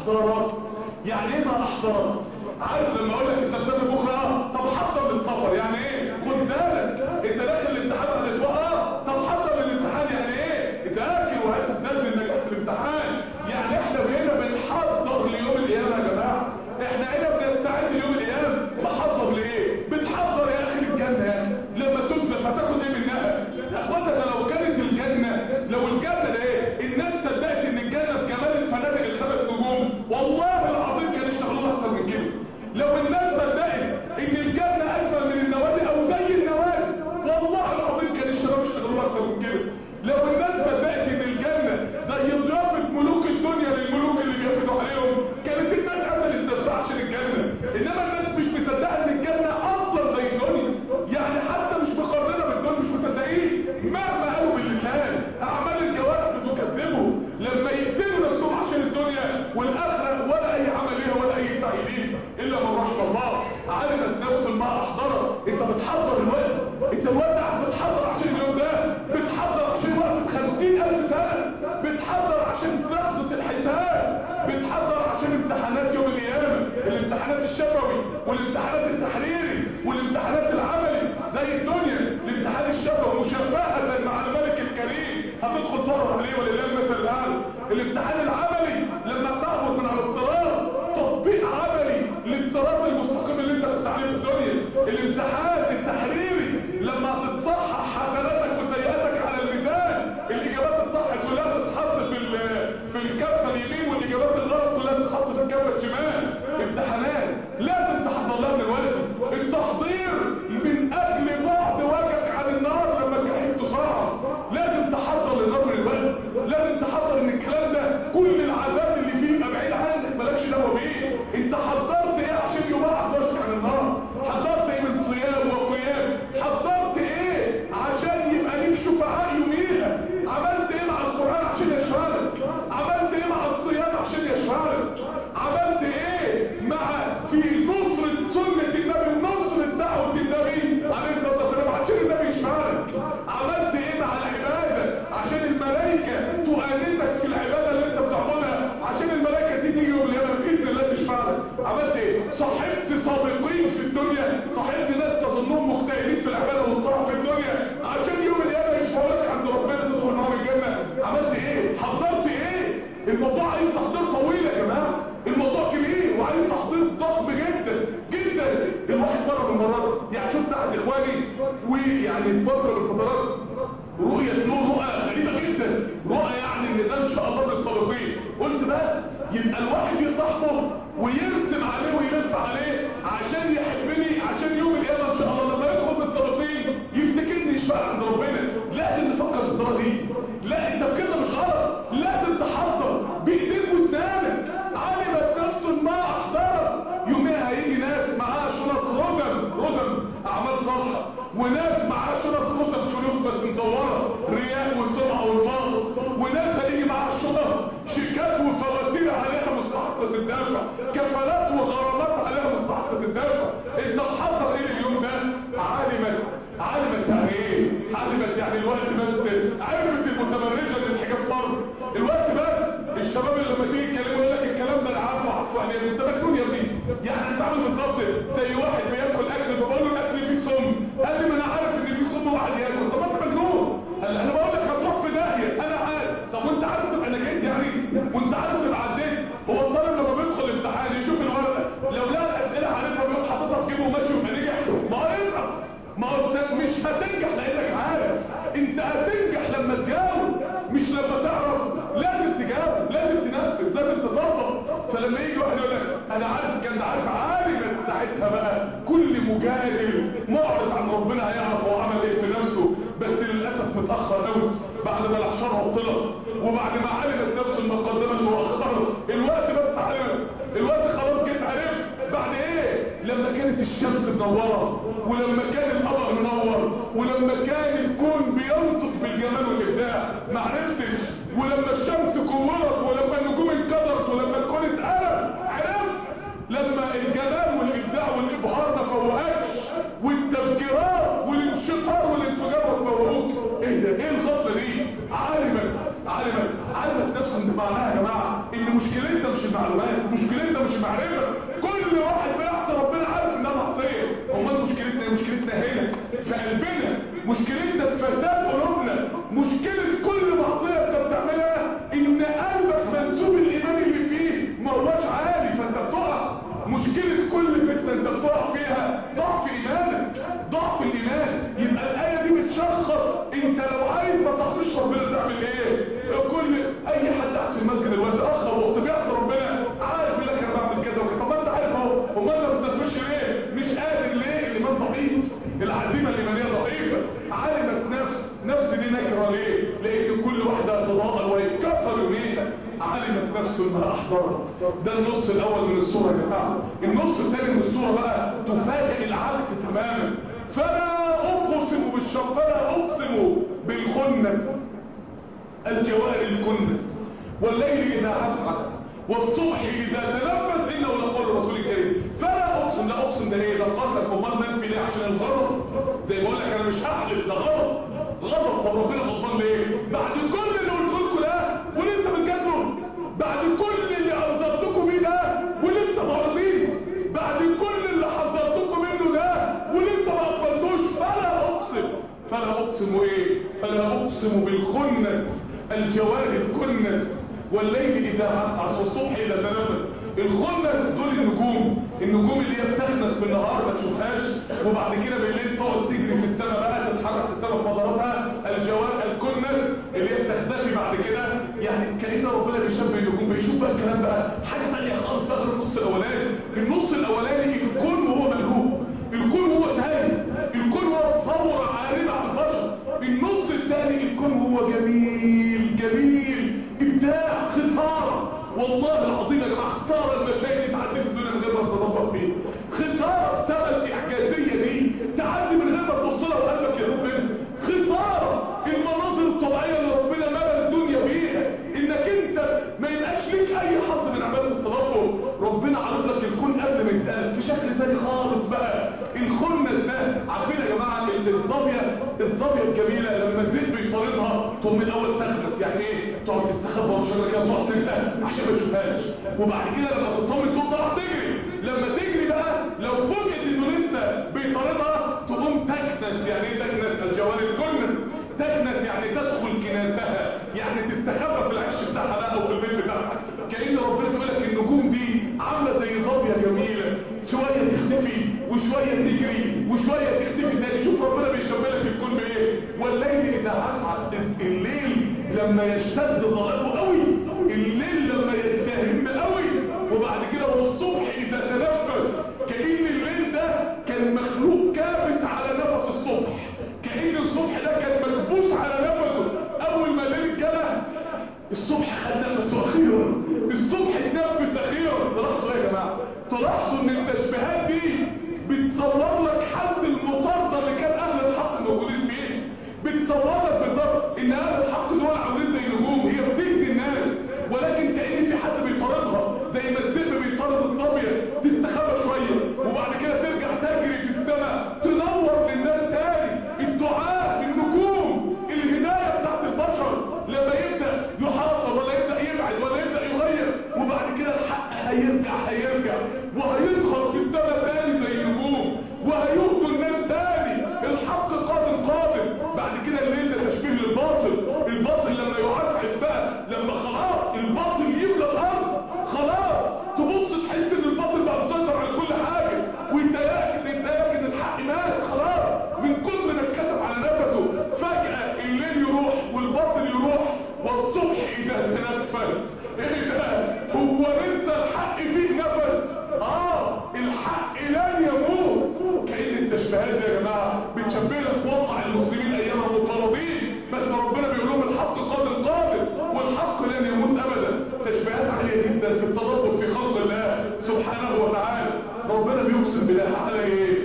احضرت يعني ايه ما احضرت عارف لما اقول لك انت مسافر بكره اه طب حضر للسفر يعني ايه خد بالك انت داخل الامتحان بعد اسبوع اه طب حضر للامتحان يعني ايه ذاكر وهتنزل النجاح في الامتحان يعني احنا هنا بنحضر ليوم القيامه يا جماعه احنا هنا بنستعد ليوم القيامه بحضر لايه بتحضر يا اخي الجنه يا اخي لما تسلف هتاخد ايه منها يا اخوانا ده لو كانت الجنه لو الجنه ده ايه الناس صدقت ان الجنه في كمال الفنادق الخمس نجوم والله العظيم كان يشتغلوا اكتر من كده لو الناس صدقت ان الجنه اجمل من النوادي او زي النوادي والله العظيم كان الشباب يشتغلوا اكتر من كده لو الناس صدقت ان الجنه زي ضيافه ملوك الدنيا للملوك اللي بياخدوا عليهم كانت الناس قتلت نفسها عشان الجنه انما الناس مش مصدقه ان الجنه اصلا زي الدنيا يعني حتى مش مقارنه بالدنيا مش مصدقين مهما قالوا باللسان اعمال الجوارح بتكذبه لما يقتلوا نفسهم عشان الدنيا والاخره ولا اي عمل ليها ولا اي سعي ليه الا من رحم الله علمت نفس ما احضرت انت بتحضر الوقت انت الوقت بتحضر عشان اليوم ده بتحضر عشان وقت خمسين الف سنه بتحضر عشان لحظه الحساب بتحضر عشان امتحانات يوم القيامه الامتحانات الشفوي والامتحانات التحريري والامتحانات العملي زي الدنيا الامتحان الشفوي مشفهه مع الملك الكريم هتدخل تقرا عليه ولله المثل الاعلى الامتحان العملي لما تهبط من على الصراط تطبيق عملي للصراط المستقيم اللي انت كنت عليه في الدنيا الامتحان التحريري لما تتصحح حسناتك وسيئاتك على الميزان الاجابات الصح كلها تتحط في في الكفه اليمين والاجابات الغلط كلها تتحط في الكفه الشمال امتحانات لازم تحضر لها من الوقت التحضير من اجل بعد وجهك عن النار لما الجحيم تصعد لازم تحضر للنار من الوقت لازم تحضر ان الكلام ده كل العذاب اللي فيه يبقى بعيد عنك مالكش دعوه بيه انت حضرت ايه عشان يوم وجهك عن النار حضرت ايه من صيام وقيام حضرت ايه عشان يبقى ليك شفعاء يوميها عملت ايه مع القران عشان يشفعلك عملت ايه مع الصيام عشان يشفعلك عملت ايه مع في نصرة سنة النبي ونصرة دعوة النبي عليه الصلاة والسلام عشان النبي يشفعلك عملت ايه مع العبادة عشان الملائكة تؤانسك في العبادة اللي انت بتعملها عشان الملائكة تيجي يوم القيامة بإذن الله تشفعلك عملت ايه صاحبت سابقين في الدنيا صاحبت ناس تظنهم مجتهدين في العبادة والطاعة في الدنيا عشان يوم القيامة يشفعوا لك عند ربنا تدخل نار الجنة عملت ايه حضرت ايه الموضوع عايز تحضير طويل يا جماعة الموضوع كبير وعايز تحضير ضخم جدا جدا الواحد مرة من المرات يعني شفت احد اخواني ويعني في فترة من الفترات رؤية له رؤى غريبة جدا رؤى يعني ان ده ان شاء الله للصالحين قلت بس يبقى الواحد يصاحبه ويرسم عليه ويلف عليه عشان يحبني عشان يوم القيامة ان شاء الله لما يدخل بالصالحين يفتكرني يشفع عند ربنا لازم نفكر بالطريقة دي لا انت بكده مش غلط لازم تحضر بايديك واسنانك علمت نفس ما احضرت يوميها هيجي ناس معاها شنط رزم رزم اعمال صالحه وناس معاها شنط رزم فلوس بس مصوره رياء والسمعه والفضل وناس هيجي معاها شنط شيكات وفواتير عليها مستحقه الدفع كفالات وغرامات عليها مستحقه الدفع انت محضر ايه اليوم ده علمت علمت يعني ايه علمت يعني الوقت بس عرفت المتبرجه ان الحجاب فرض الوقت بس الشباب اللي لما تيجي يتكلموا يقول لك الكلام ده العفو عفو يعني انت مجنون يا ابني يعني انت عامل بالظبط زي واحد بياكل اكل فبقول له الاكل فيه سم قال لي ما انا عارف ان فيه سم واحد ياكل طب انت مجنون قال انا بقول لك هتروح في داهيه انا عارف طب وانت عارف تبقى نجيت يعني وانت عارف تبقى عديت هو الطالب لما بيدخل الامتحان يشوف الورقه لو لقى الاسئله عارفها بيقوم حاططها في جيبه وماشي ويبقى نجح ما هو يسقط ما هو انت مش هتنجح لانك عارف انت هتنجح لما تجاوب مش لما تعرف لازم تجاوب لازم تنفذ لازم تطبق فلما يجي واحد يقول لك انا عارف كان ده عارف عادي بس ساعتها بقى كل مجادل معرض عن ربنا هيعرف هو عمل ايه في نفسه بس للاسف متاخر قوي بعد ما الاحشار عطلت وبعد ما علمت نفسه المقدمه المؤخره الوقت بس علمت الوقت خلاص جيت عرفت بعد ايه لما كانت الشمس منوره ولما كان القمر منور ولما كان الكون بينطق بالجمال والابداع ما عرفتش ولما الشمس كورت ولما النجوم انكدرت ولما الكون اتقلب عرفت لما الجمال والابداع والابهار ما فوقكش والتفجيرات والانشطار والانفجار ما فوقوك ايه ده ايه الغفله دي علمت علمت علمت نفس ان معناها يا جماعه ان مشكلتنا مش المعلومات مشكلتنا مش معرفة كل واحد بيعصي ربنا عارف انها معصية امال مشكلتنا مشكلتنا هنا في قلبنا مشكلتنا في فساد قلوبنا مشكلة كل معصية انت بتعملها ان قلبك منسوب الايمان اللي فيه ما هوش عالي فانت بتقع مشكلة كل فتنة انت بتقع فيها ضعف ايمانك ضعف الايمان يبقى الاية دي بتشخص انت لو عايز ما تعصيش ربنا تعمل ايه كل اي حد قاعد في المسجد دلوقتي اخ او اخت بيعصي ربنا عارف يقول لك انا بعمل كذا وكذا طب ما انت عارف اهو امال ما بتنفذش ليه مش قادر ليه الايمان ضعيف العزيمه الايمانيه ضعيفه علمت نفس نفس دي نكره ليه لان كل واحده تتضاءل ويتكسر يوميها علمت نفس ما احضرها ده النص الاول من الصوره يا جماعه النص الثاني من الصوره بقى تفاجئ العكس تماما فلا اقسم بالشق فلا اقسم بالخنه الجوار الكنس والليل اذا عسعس والصبح اذا تنفس انه لقول الرسول الكريم فلا اقسم لا اقسم ده ايه ده قسم امال منفي ليه عشان الغضب زي ما بقول لك انا مش هحلف ده غضب غضب طب ربنا غضبان ليه بعد كل اللي قلت لكم ده ولسه بتجادلوا بعد كل اللي انذرتكم بيه ده ولسه معرضين بعد كل اللي حذرتكم منه ده ولسه ما اقبلتوش فلا اقسم فلا اقسم ايه فلا اقسم بالخنس الجوار الكنس والليل اذا عسعس والصبح اذا تنفس الخنس دول النجوم النجوم اللي هي بتخنس بالنهار ما تشوفهاش وبعد كده بالليل تقعد تجري في السماء بقى تتحرك في السماء بمداراتها الجوار الكنس اللي هي بتختفي بعد كده يعني كأن ربنا بيشبه النجوم بيشوف بقى الكلام بقى حاجه ثانيه خالص بقى غير النص الاولاني النص الاولاني الكون وهو ملهوب الكون هو تاني الكون هو ثوره عارضه على البشر النص الثاني الكون هو جميل جميل ابداع خساره والله العظيم يا جماعه خساره المشاكل تعدي في الدنيا من غير ما تتدبر فيه خساره السنه الاعجازيه دي تعدي من غير ما تبص لها وقلبك يا رب خساره المناظر الطبيعيه اللي ربنا ملا الدنيا بيها انك انت ما يبقاش ليك اي حظ من عباده التدبر ربنا عرض لك الكون قبل ما يتقال في شكل ثاني خالص بقى الخنس ده عارفين يا جماعه الظابيه الظابيه الجميله لما الذئب بيطاردها تقوم من الاول تخلف يعني ايه تقعد تستخبى وشغله كده تقعد تسال عشان ما يشوفهاش وبعد كده لما تطمن تقوم طالعه تجري لما تجري بقى لو فوجئت انه لسه بيطاردها تقوم تكنس يعني ايه تكنس الجوار الكنس تكنس يعني تدخل كناسها يعني تستخبى في العش بتاعها بقى او في البيت بتاعها كأن ربنا بيقول لك النجوم دي عامله زي ظابيه جميله شويه تختفي وشويه تجري وشويه تختفي تاني شوف ربنا بيشبه لك الكون بايه والليل اذا عسعس الليل لما يشتد ظلامه قوي الليل لما يتهم قوي وبعد كده والصبح اذا تنفس كأن الليل ده كان مخلوق كابس على نفس الصبح كأن الصبح ده كان مكبوس على نفسه اول ما الليل جه الصبح خد نفسه اخيرا الصبح اتنفس اخيرا تلاحظوا ايه يا جماعه تلاحظوا ان التشبيهات دي بتصور لك حد المطارده اللي كان اهل الحق موجودين فيه بتصور لك بالظبط ان اهل الحق دول عاملين زي نجوم هي بتجزي الناس ولكن كأن في حد بيطاردها زي ما الذئب بيطارد الطابيه تستخبى شويه وبعد كده ترجع تجري في السماء تنور للناس تاني الدعاء النجوم الهدايه بتاعت البشر لما يبدا يحاصر ولا يبدا يبعد ولا يبدا يغير وبعد كده الحق هيرجع هيرجع وهيظهر في السماء تاني زي النجوم وهيهدوا الناس تاني الحق قادم قادم بعد كده الليل ده تشبيه للباطل الباطل لما يعفعف بقى لما خلاص الباطل يملى الارض خلاص تبص تحس ان الباطل بقى مسيطر على كل حاجه ويتلاقي يتلاقي ان الحق مات خلاص من كل ما اتكتب على نفسه فجاه الليل يروح والباطل يروح والصبح اذا تنفس ايه ده هو لسه الحق فيه نفس اه الحق لن يموت كأن التشبيهات دي يا جماعة بتشبه لك وضع المسلمين ايام المطالبين بس ربنا بيقول لهم الحق قادم قادم والحق لن يموت ابدا تشبيهات عالية جدا في التدبر في خلق الله سبحانه وتعالى ربنا بيقسم بالله على ايه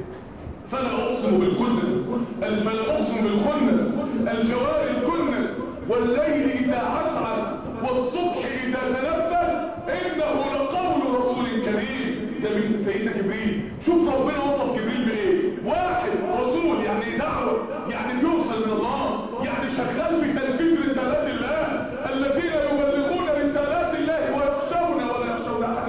فلا اقسم بالكنس فلا اقسم بالخنس الجوار الكنس والليل اذا عسعس والصبح اذا تنفس انه لقول رسول كريم ده من سيدنا جبريل شوف ربنا وصف جبريل بايه واحد رسول يعني دعوه يعني بيوصل من الله يعني شغال في تنفيذ رسالات الله الذين يبلغون رسالات الله ويخشون ولا يخشون احدا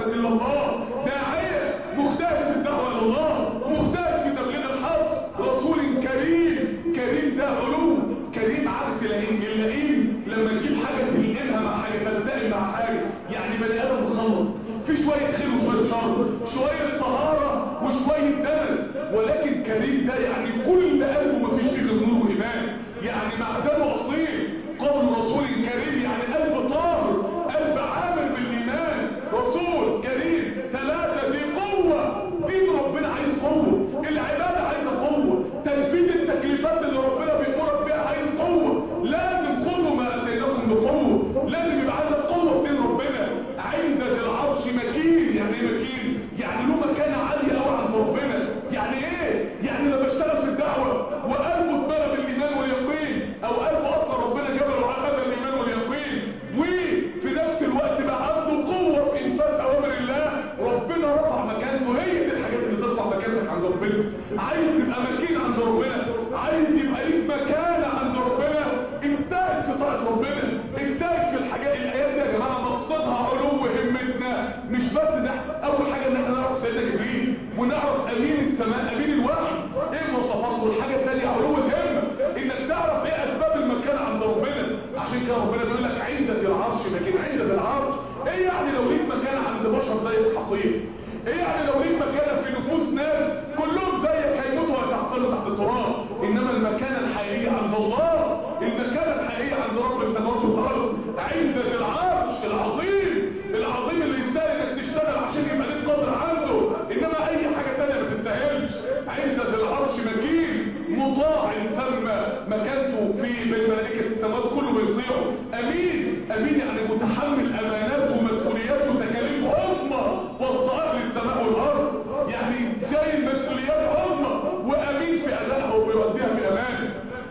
يعني بني ادم مخلط في شويه خير وشويه شر شويه طهاره وشويه دنس ولكن كريم ده يعني كل قلبه ما فيش فيه غير نور وايمان يعني معدنه اصيل قول رسول كريم يعني قلب طاهر قلب عامر بالايمان رسول كريم ثلاثه في قوه دين ربنا عايز قوه العباده عايزه قوه تنفيذ التكليفات اللي ربنا بيامرك بيها عايز قوه لازم خذوا ما اتيناكم بقوه لازم يبقى عندك قوه في دين ربنا عند ذي العرش مكين يعني ايه مكين يعني له مكانه عاليه قوي عند ربنا يعني ايه يعني لما اشتغل في الدعوه وقلبه اتملى بالايمان واليقين او قلبه اصلا ربنا جبله على هذا الايمان واليقين وفي نفس الوقت بقى عنده قوه في انفاذ اوامر الله ربنا رفع مكانته هي دي الحاجات اللي ترفع مكانتك عند ربنا عايز تبقى مكين عند ربنا عايز يبقى ليك مكانه عند ربنا اجتهد في طاعه ربنا اجتهد في الحاجات الايات دي يا جماعه مقصدها علو همتنا مش بس ده اول حاجه ان احنا نعرف سيدنا جبريل ونعرف امين السماء امين الوحي ايه المواصفات والحاجه الثانيه علو الهمه انك تعرف ايه اسباب المكان عند ربنا عشان كده ربنا بيقول لك عند ذي العرش لكن عند ذي العرش ايه يعني لو ليك مكان عند بشر زي الحقير ايه يعني لو ليك مكانه في نفوس ناس كلهم زيك هيموتوا ويتحصلوا تحت التراب انما المكانه الحقيقيه عند الله المكانه الحقيقيه عند رب السماوات والارض عند ذي العرش العظيم العظيم اللي يستاهل انك تشتغل عشان يبقى ليك قدر عنده انما اي حاجه ثانيه ما تستاهلش عند ذي العرش مكين مطاع ثم مكانته في بين ملائكه السماوات كله بيطيعه امين امين يعني متحمل امانات ومسؤوليات وتكاليف عظمى وسط اهل السماء والارض يعني شايل مسؤوليات عظمى وامين في ادائها وبيوديها بامان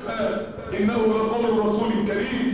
فانه لقول رسول كريم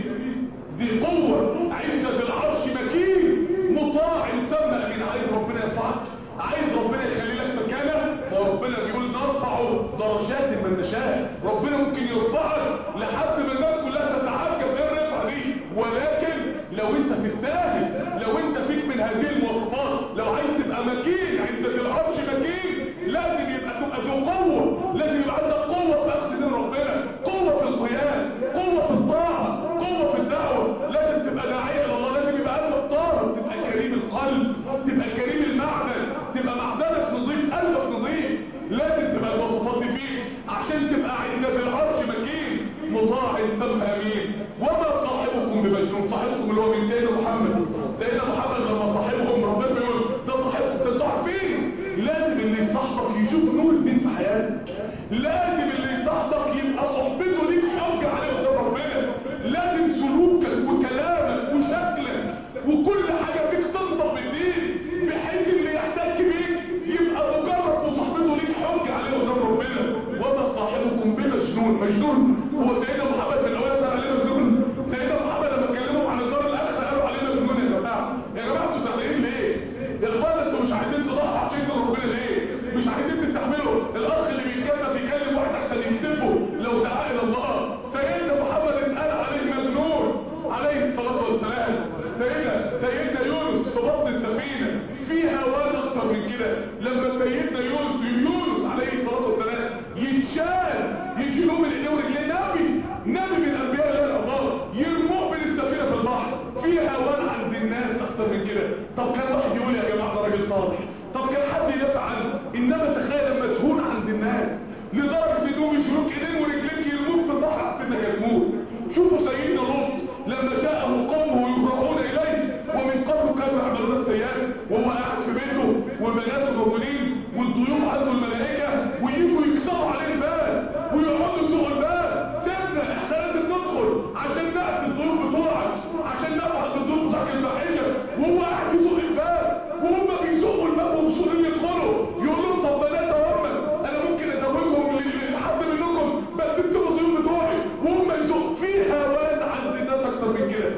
ذي قوه عند ذي العرش مكين مطاع ثم امين عايز ربنا يرفعك عايز ربنا يخلي لك مكانه وربنا بيقول نرفع درجات من نشاء ربنا ممكن يرفعك لحد ما الناس كلها تتعجب ايه الرفعه دي ولكن لو انت تستاهل لو انت فيك من هذه المواصفات لو عايز تبقى مكين عند ذي العرش مكين لازم يبقى تبقى ذو قوه لازم يبقى عندك قوه في اخذ دين ربنا قوه في القيام قوه في الطاعه قوه في الدعوه لازم تبقى داعيه الى الله لازم يبقى قلبك طاهر تبقى كريم القلب تبقى كريم المعدن تبقى معدنك نظيف قلبك نظيف لازم تبقى المواصفات دي فيك عشان تبقى عند ذي العرش مكين مطاع ثم امين وما صاحبكم بمجنون صاحبكم اللي هو من سيدنا محمد سيدنا محمد لما صاحبهم ربنا بيقول ده صاحبكم ده انتوا عارفين لازم اللي يصاحبك يشوف نور الدين في حياتك لازم اللي يصاحبك يبقى صحبته ليك حجه عليه قدام ربنا لازم سلوكك وكلامك وشكلك وكل حاجه فيك تنطق بالدين بحيث اللي يحتك بيك يبقى مجرد مصاحبته ليك حجه عليه قدام ربنا وما صاحبكم بمجنون مجنون هو سيدنا محمد من الاول ده عليه مجنون سيدنا محمد لما اتكلموا عن الدار الاخره قالوا عليه مجنون يا جماعه يا جماعه انتوا زعلانين ليه يا اخوان انتوا مش عايزين تضحوا عشان ربنا ليه مش عايزين تستحملوا الاخ اللي بيتكلم يكلم واحد احسن يكسبه لو دعا الى الله سيدنا محمد اتقال عليه مجنون عليه الصلاه والسلام سيدنا سيدنا يونس في بطن السفينه فيها واد اكتر من كده لما سيدنا يونس يونس عليه الصلاه والسلام يتشال يشيلوه من ايديه ورجليه نبي نبي من انبياء الله الابرار يرموه من السفينه في البحر فيها واد عند الناس اكتر من كده طب كان واحد يقول يا جماعه ده راجل صالح طب كان حد يدافع عنه انما تخيل لما تهون عند الناس لدرجه انهم يشيلوك ايدين ورجليك يرموك في البحر احسن انك هتموت شوفوا سيدنا لوط لما جاءه قومه يفرحون اليه ومن قبل كانوا يعملون السيئات وهو قاعد في بيته وبناته موجودين والضيوف عنده الملائكه ويجوا يكسروا عليه الباب ويقعدوا يسوقوا الباب سيبنا احنا لازم ندخل عشان ناتي الضيوف بتوعك عشان نفعل بالضيوف بتاعك الفاحشه وهو قاعد يسوق الباب وهم بيسوقوا الباب ومبسوطين يدخلوا يقول لهم طب بنات اهمت انا ممكن ازوجهم لحد منكم بس تسيبوا الضيوف بتوعي وهم يسوقوا في هوان عند الناس اكتر من كده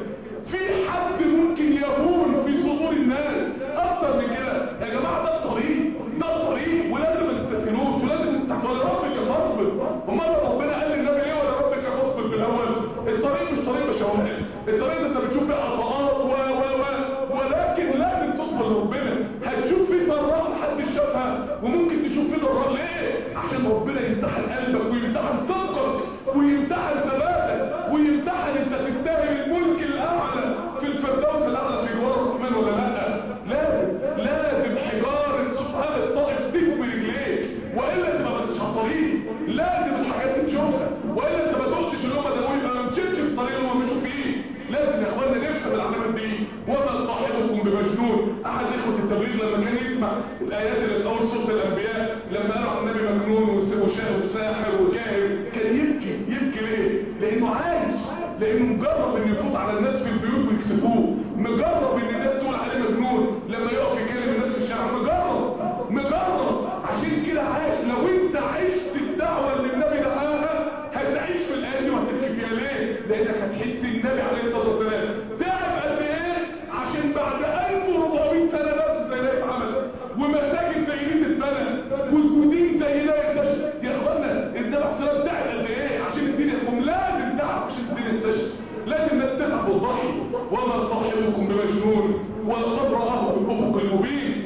في حد ممكن يهون في صدور الناس اكتر من كده يا جماعه ده الطريق ده الطريق ولازم ما تستسهلوش ولازم تستحملوا ربك فاصبر امال ربنا قال للنبي ايه ولا ربك فاصبر في الاول الطريق مش طريق مشاوات الطريق ده انت بتشوف فيه عطاءات و و و ولكن لازم تصبر لربنا هتشوف فيه سراء محدش شافها وممكن تشوف فيه ضراء ليه عشان ربنا يمتحن قلبك ويمتحن صدقك ويمتحن ثباتك ويمتحن انت تستاهل الملك الاعلى في الفردوس الاعلى في جوار الرحمن بمجنون احد اخوة التبليغ لما كان يسمع الايات اللي في اول سورة الانبياء لما قالوا عن النبي مجنون وشاهد وساحر وكاهن كان يبكي يبكي ليه لانه عايش لانه مجرب ان يفوت على الناس في البيوت ويكسبوه مجرب ان الناس تقول عليه مجنون لما يقف يكلم الناس في الشارع مجرب مجرب عشان كده عايش لو انت عشت الدعوة اللي النبي دعاها هتعيش في الايات دي وهتبكي فيها ليه لانك هتحس النبي عليه الصلاه والسلام تعب قد ايه عشان بعد 1400 سنه بس زي ده اتعمل ومساجد زي دي تتبنى وسجودين زي ده ينتشر يا اخوانا النبي عليه الصلاه والسلام تعب قد ايه عشان الدين يقوم لازم تعب عشان الدين ينتشر لازم الناس تتعب وتضحي وما صاحبكم بمجنون ولقد رآه بالافق المبين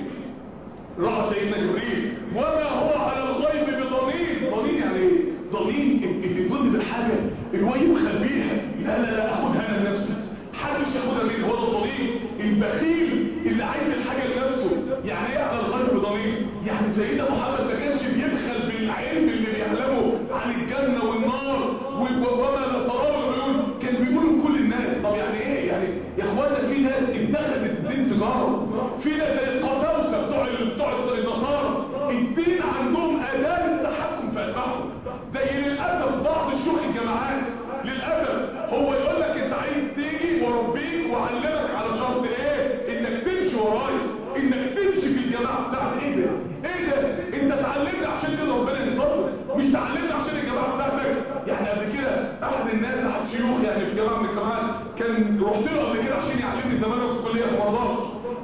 راى سيدنا جبريل وما هو على الغيب بضنين ضنين يعني ايه ضنين اللي يظن بالحاجه اللي هو يبخل بيها لا لا لا اخدها انا لنفسي محدش ياخدها مني هو ده الضنين البخيل اللي عايز الحاجه لنفسه يعني ايه على الغيب بضنين يعني سيدنا محمد ما كانش بيبخل بالعلم اللي بيعلمه عن الجنه والنار وما لا تراه العيون كان بيقول لكل الناس طب يعني ايه يعني يا اخوانا في ناس اتخذت الدين تجاره في ناس زي القساوسه بتوع بتوع النصارى الدين عندهم اداه التحكم في اتباعهم زي للاسف بعض شيوخ الجماعات للاسف هو يقول لك انت عايز تيجي وربيك واعلمك على شرط ايه انك تمشي ورايا انك تمشي في الجماعه بتاعتي ايه ده ايه ده انت اتعلمت عشان كده ربنا ينتصر مش تعلمت عشان الجماعه بتاعتك يعني قبل كده احد الناس احد شيوخ يعني في جماعه من الجماعات كان رحت له قبل كده عشان يعلمني زمان في الكليه في رمضان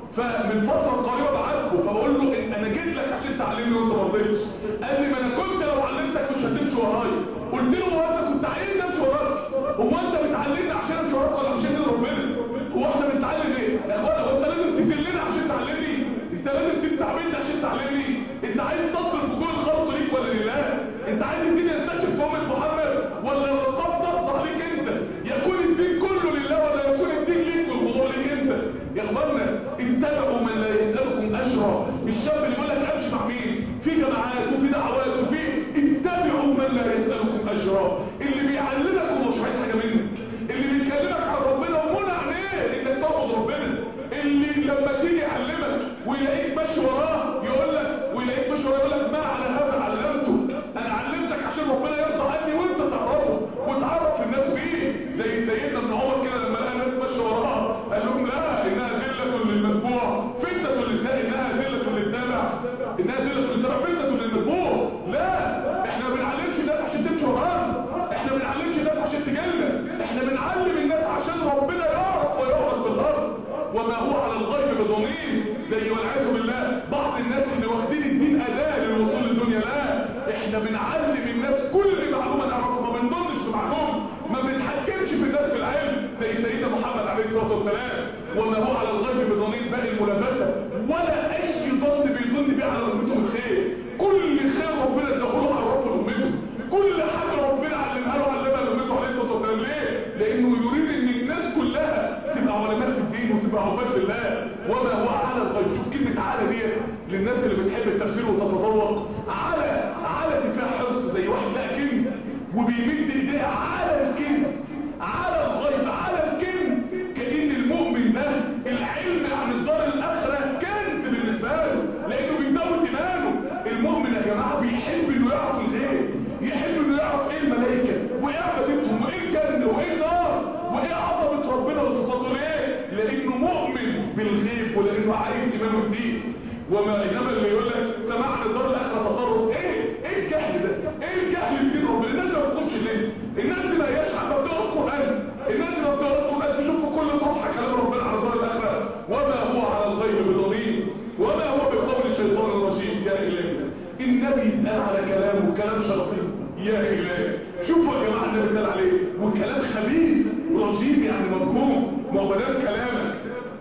فمن فتره قريبه بعاتبه فبقول له إن انا جيت لك عشان تعلمني وانت ما رضيتش قال لي ما انا كنت لو علمتك مش هتمشي ورايا قلت له هو انت كنت عايزني امشي وراك هو انت بتعلمني عشان امشي وراك ولا عشان ربنا هو احنا بنتعلم ايه يا اخوانا هو انت لازم تذلني عشان تعلمني انت لازم تستعبدني عشان تعلمني انت عايز تصرف في كل خلق ليك ولا لله انت عايز الدين ينتشر في امه محمد ولا الرقاب تقطع ليك انت يكون الدين كله لله ولا يكون الدين ليك والخضوع ليك انت يا اخوانا اتبعوا من لا يسالكم اجرا الشاب اللي يقول لك امشي مع مين في جماعات وفي دعوات وفي اتبعوا من لا يسالكم اجرا اللي بيعلمك ومش عايز حاجه منك اللي بيكلمك عن ربنا ومنع عينيه انك تعبد ربنا اللي لما تيجي يعلمك ويلاقيك ماشي وراه يقول لك ويلاقيك ماشي وراه يقول لك ما على هذا علمته انا علمتك عشان ربنا يرضى عني وانت تعرفه وتعرف الناس بيه زي سيدنا ابن عمر كده لما لقى الناس ماشيه وراه قال لهم لا انها ذله للمتبوع فتنه للتابع انها ذله للتابع انها ذله للتابع فتنه للمتبوع لا احنا ما بنعلمش الناس عشان تمشي ورانا احنا ما بنعلمش الناس عشان تجلنا احنا بنعلم الناس عشان ربنا يعرف ويعرف في الارض وما هو على الغيب بضنين زي والعياذ بالله بعض الناس اللي واخدين الدين اداه للوصول للدنيا لا احنا بنعلم الناس كل معلومه نعرفها ما بنضلش في معلومه ما بنتحكمش في الناس في العلم زي سيدنا محمد عليه الصلاه والسلام وما هو على الغيب بضنين باقي الملابسه ولا اي ظن بيظن بيه على امته الخير كل خير ربنا اداله عرفه لامته كل حاجه ربنا علمها له علمها لامته عليه الصلاه والسلام ليه لانه يريد ان الناس كلها تبقى علماء في الدين وتبقى عباد الله وما هو على الغيب شوف كلمه على دي للناس اللي بتحب التفسير وتتذوق على على دي فيها حرص زي واحد لقى كلمه وبيمد ايديه على الكلمه على الغيب على الكلمه كأن المؤمن ده العلم عن الدار الاخره كنز بالنسبه له لانه بيزود ايمانه المؤمن يا جماعه بيحب انه يعرف الغيب يحب انه يعرف ايه الملائكه وايه عبادتهم وايه الجنه وايه النار وايه عظمه ربنا وصفاته ليه لانه مؤمن بالغيب ولانه عايز ايمانه جديد وما انما اللي يقول لك سمعنا الدار الاخره تطرف ايه ايه الجهل ده ايه الجهل في دين ربنا الناس ما بتقومش ليه الناس دي ما هياش حابه بتقرا قران الناس دي ما بتقراش قران تشوف في كل صفحه كلام ربنا على الدار الاخره وما هو على الغيب بضنين وما هو بقول الشيطان الرجيم يا الهي النبي قال على كلامه كلام شياطين يا الهي شوفوا يا جماعه النبي قال عليه وكلام خبيث رجيم يعني مفهوم ما هو ده كلامك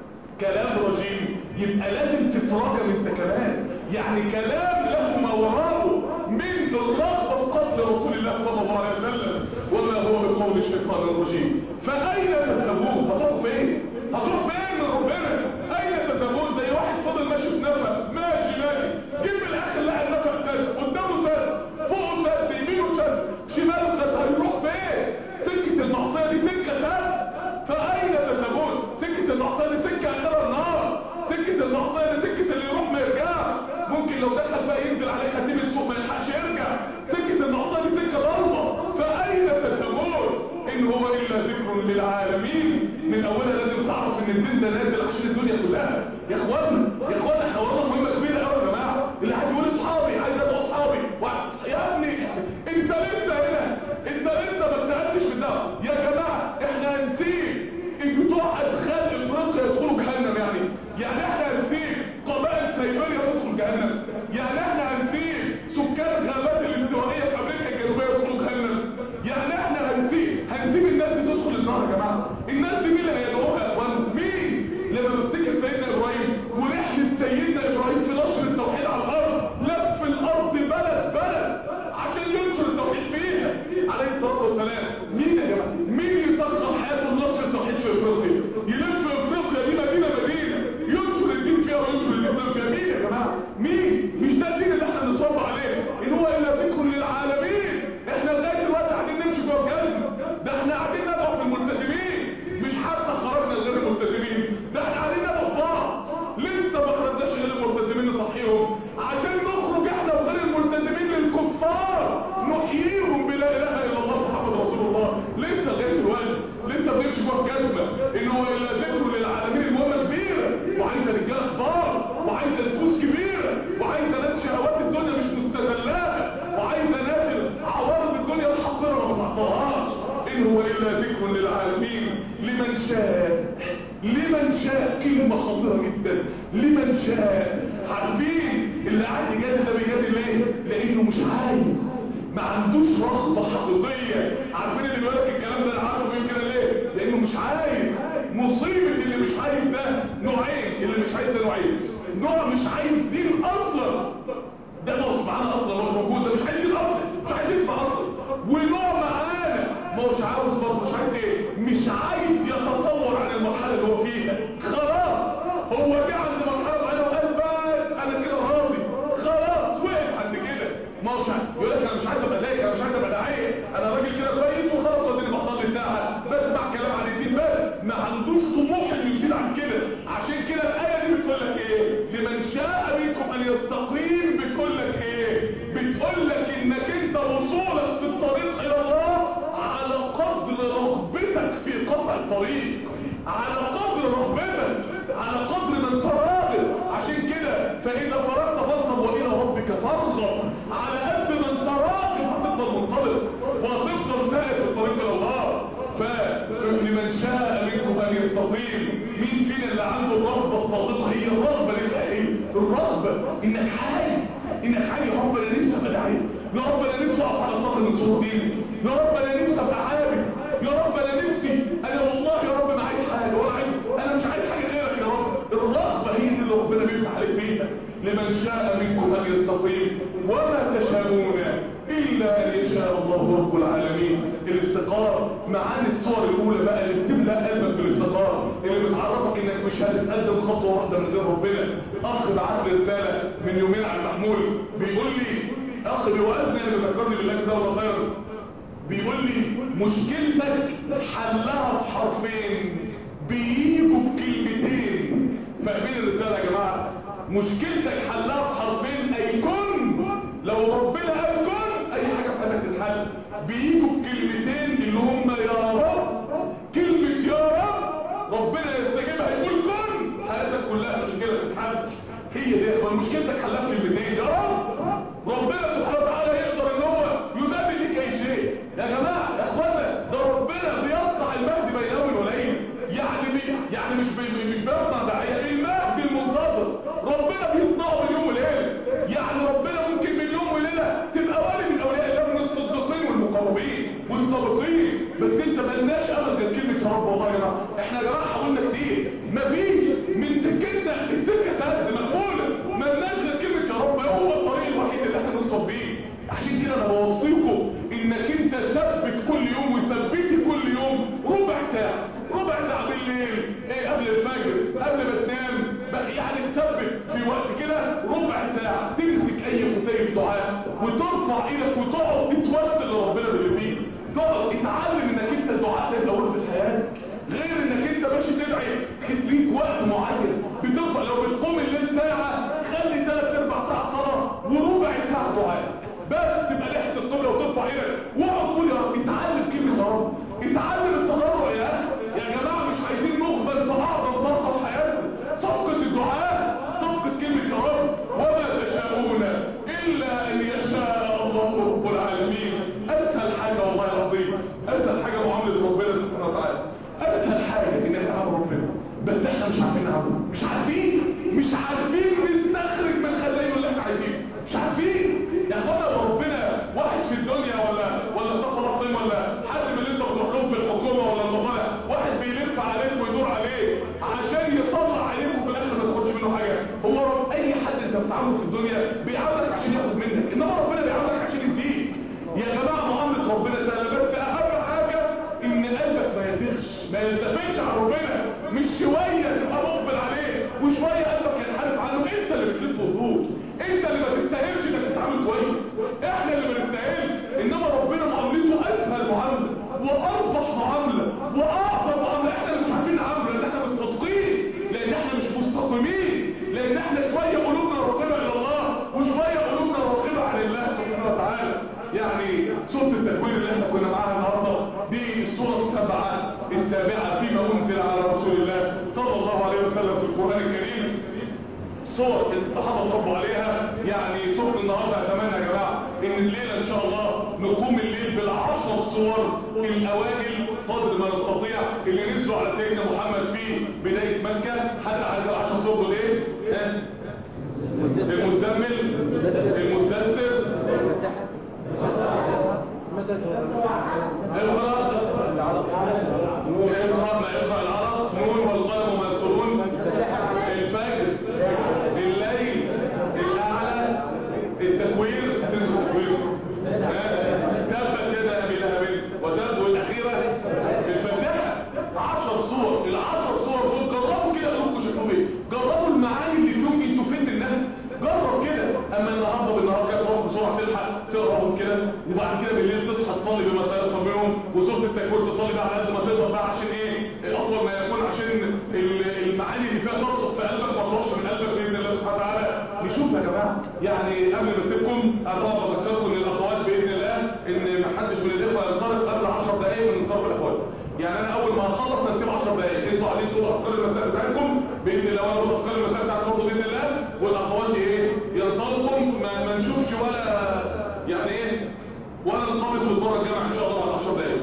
كلام رجيم يبقى لازم تتراجم انت كمان يعني كلام له ما وراءه من الرغبه في قتل رسول الله صلى الله عليه وسلم وما هو بقول الشيطان الرجيم فاين تذهبون هتروحوا فين هتروحوا فين من ربنا اين تذهبون زي واحد فضل ماشي في نفق ماشي ماشي جيب الاخر لقى النفق سد قدامه سد فوقه سد يمينه سد شماله سد هيروح فين سكه المعصيه دي سكه سد فاين تذهبون سكه المعصيه دي سكه الى النار المعصيه دي سكه اللي يروح ما يرجعش ممكن لو دخل بقى ينزل عليه خديمه سوق ما يلحقش يرجع سكه المعصيه دي سكه ضلمه فاين تذهبون ان هو الا ذكر للعالمين من اولها لازم تعرف ان الدين ده نازل عشان الدنيا كلها يا اخوانا يا اخوانا احنا ورانا مهمه كبيره قوي يا جماعه اللي عايز يقول اصحابي عايز ادعو اصحابي يا ابني انت لسه هنا انت لسه ما اتسالتش في ده يا جماعه احنا هنسيب بتوع ادخال افريقيا يدخلوا جهنم يعني يعني احنا هنسيب قبائل سيبيريا تدخل جهنم يعني احنا هنسيب سكان غابات الاستوائيه في امريكا الجنوبيه يدخلوا جهنم يعني احنا هنسيب هنسيب الناس دي تدخل النار يا جماعه الناس دي مين اللي هيدعوها يا اخوان مين لما بفتكر سيدنا ابراهيم ورحله سيدنا ابراهيم في نشر التوحيد على الارض لف الارض بلد بلد عشان ينشر التوحيد فيها عليه الصلاه والسلام مين يا جماعه مين يسخر حياته لنشر التوحيد في افريقيا يلف افريقيا دي مدينه مدينه ينشر الدين فيها وينشر الاسلام فيها مين يا جماعه مين مش ده الدين اللي احنا بنتربى عليه ان هو الا ذكر للعالمين احنا لغايه دلوقتي قاعدين نمشي جوه الجنه ده احنا قاعدين ندعو في الملتزمين مش حتى خرجنا غير الملتزمين ده احنا قاعدين ندعو في بعض لسه ما خرجناش غير الملتزمين نصحيهم عشان نخرج احنا وغير الملتزمين للكفار نحييهم بلا اله الا الله محمد رسول الله لسه لغايه دلوقتي لسه بنمشي جوه الجزمه ان هو الا ذكر للعالمين المهمه كبيره وعايزه رجاله كبار وعايزه نفوس كبيره وعايزه ناس شهوات الدنيا مش مستغلاها وعايزه ناس عوارض الدنيا الحقيره ما تعطاهاش ان هو الا ذكر للعالمين لمن شاء لمن شاء كلمه خطيره جدا لمن شاء عارفين اللي قاعد يجادل ده بيجادل ليه لانه مش عايز ما عندوش رغبه حقيقيه عارفين اللي بيقول لك الكلام ده انا عارفه بيقول كده ليه لانه مش عايز مصيبه اللي مش عايز ده نوعين اللي مش عايز ده نوعين نوع مش عايز دين اصلا ده مش معانا اصلا مش موجود ده مش عايز دين اصلا مش عايز يسمع اصلا ونوع معانا ما هوش عاوز برضه مش عايز ايه مش عايز يتصور عن المرحله اللي هو فيها خلاص هو جه عند مرحله معينه وقال بس انا كده راضي خلاص وقف عند كده ما هوش يقول لك انا مش عايز ابقى زيك انا مش عايز ابقى داعيه انا راجل كده كويس وخلاص اديني بطل ساعه بسمع كلام عن الدين بس ما عندوش طموح انه يزيد عن كده عشان كده الايه دي بتقول لك ايه لمن شاء منكم ان يستقيم بتقول لك ايه بتقول لك انك انت وصولك في الطريق الى الله على قدر رغبتك في قطع الطريق على قدر رغبتك على قدر ما انت راغب عشان كده فاذا فرغت فانصب والى ربك فارغب على قد ما انت راغب هتفضل منطلق وهتفضل سائر في الطريق الى الله فلمن شاء منكم ان يستقيم مين فينا اللي عنده الرغبه الصادقه هي الرغبه للحقيقه الرغبه انك حي انك حي يا رب انا نفسي ابقى داعيه يا رب انا نفسي اقف على صخر من صخور دينك يا رب انا نفسي ابقى عابد يا رب انا نفسي انا والله يا رب ما عايز حاجه ولا عايز انا مش عايز حاجه غيرك يا رب الرغبه هي اللي ربنا بيفتح عليك فيها لمن شاء منكم ان يستقيم وما تشاءون الا ان يشاء الله رب العالمين الاستقرار معاني الصور الاولى بقى اللي بتملا قلبك بالاستقرار اللي بتعرفك انك مش هتتقدم خطوه واحده من غير ربنا اخ بعت لي رساله من يومين على المحمول بيقول لي اخ بيوقفني اللي ذكرني بالله جزاه خير بيقول لي مشكلتك حلها في حرفين بيجوا بكلمتين فاهمين الرساله يا جماعه مشكلتك حلها في حرفين اي كن لو ربنا قال كن اي حاجه في حياتك تتحل بيجوا بكلمتين اللي هم يا رب كلمه يا رب ربنا يستجيبها يقول كن حياتك كلها مشكله تتحل هي دي هو مشكلتك حلها في كلمتين يا رب ربنا سبحانه وتعالى يقدر ان هو ينادي لك اي شيء يا جماعه يا اخوانا ده ربنا بيصنع المهدي بين يوم وليله يعني بي يعني مش بي مش بيصنع داعيه المهدي المنتظر ربنا بيصنعه بين يوم وليله يعني ربنا ممكن من يوم وليله تبقى ولي من اولياء الله من الصديقين والمقربين والسابقين بس انت ملناش امل غير كلمه يا رب والله يا جماعه احنا يا جماعه حاولنا كتير مفيش من سكتنا السكه سهله مقبوله ملناش غير كلمه يا رب هو الطريق الوحيد اللي احنا نوصل بيه عشان كده انا بوصيكم انك انت ثبت كل يوم وثبتي كل يوم ربع ساعه ربع ساعه بالليل ايه قبل الفجر قبل ما تنام بقى يعني تثبت في وقت كده ربع ساعه تمسك اي كتيب دعاء وترفع ايدك وتقعد تتوسل لربنا باللي فيه تقعد اتعلم انك انت الدعاء ده يدور في حياتك غير انك انت ماشي تدعي ليك وقت معين بترفع لو بتقوم التعامل في الدنيا بيعاملك عشان ياخد منك انما ربنا بيعاملك عشان يديك يا جماعه معامله ربنا سهله بس اهم حاجه ان قلبك ما يزيغش ما يلتفتش على ربنا مش شويه تبقى مقبل عليه وشويه قلبك ينحرف عنه انت اللي بتلف وضوط انت اللي ما تستاهلش انك تتعامل كويس احنا اللي ما نستاهلش انما ربنا معاملته اسهل معامله واربح معامله واعظم معامله احنا مش عارفين نعامله لان احنا مش صادقين لان احنا مش مستقيمين لان احنا شويه قلوبنا راغبه الى الله وشويه قلوبنا راغبه عن الله سبحانه وتعالى يعني سوره التكوين اللي احنا كنا معاها النهارده دي السوره السبعه السابعه فيما انزل على رسول الله صلى الله عليه وسلم في القران الكريم صور الصحابة صبوا عليها يعني صور النهاردة اتمنى يا جماعة ان الليلة ان شاء الله نقوم الليل بالعشر صور الاوائل قدر ما نستطيع اللي نزلوا على سيدنا محمد في بداية مكة حتى على العشر صور دول ايه؟ ها؟ المزمل المدثر اقرأ اقرأ ما يقرأ العرب نون والقلم ما يذكرون الفجر الليل الاعلى التكوير التكوير تبت يدا ابي لهب وتب والاخيره الفاتحه عشر صور العشر صور دول جربوا كده قلوبكم شكلهم ايه جربوا المعاني اللي فيهم انتوا فين النهي جرب كده اما النهارده بالنهار كده تروح بسرعه تلحق تقراهم كده وبعد كده بالليل تصحى تصلي بما تيسر منهم وسوره التكوير تصلي بقى على قد ما تقدر بقى عشان ايه اطول ما يكون عشان المعاني اللي فيها ترسخ في قلبك ما تروحش من قلبك باذن الله سبحانه وتعالى نشوف يا جماعه يعني قبل ما اسيبكم ارجع اذكركم للاخوات باذن الله ان ما حدش من الاخوه ينصرف قبل 10 دقائق من انصراف الاخوات يعني انا اول ما اخلص هنسيب 10 دقائق انتوا قاعدين تقولوا اذكار المساء بتاعتكم باذن الله وانا اقول اذكار المساء بتاعتكم برضه باذن الله والاخوات ايه ينطلقوا ما, ما نشوفش ولا يعني ايه ولا نقابل في الدور الجامعه ان شاء الله بعد 10 دقائق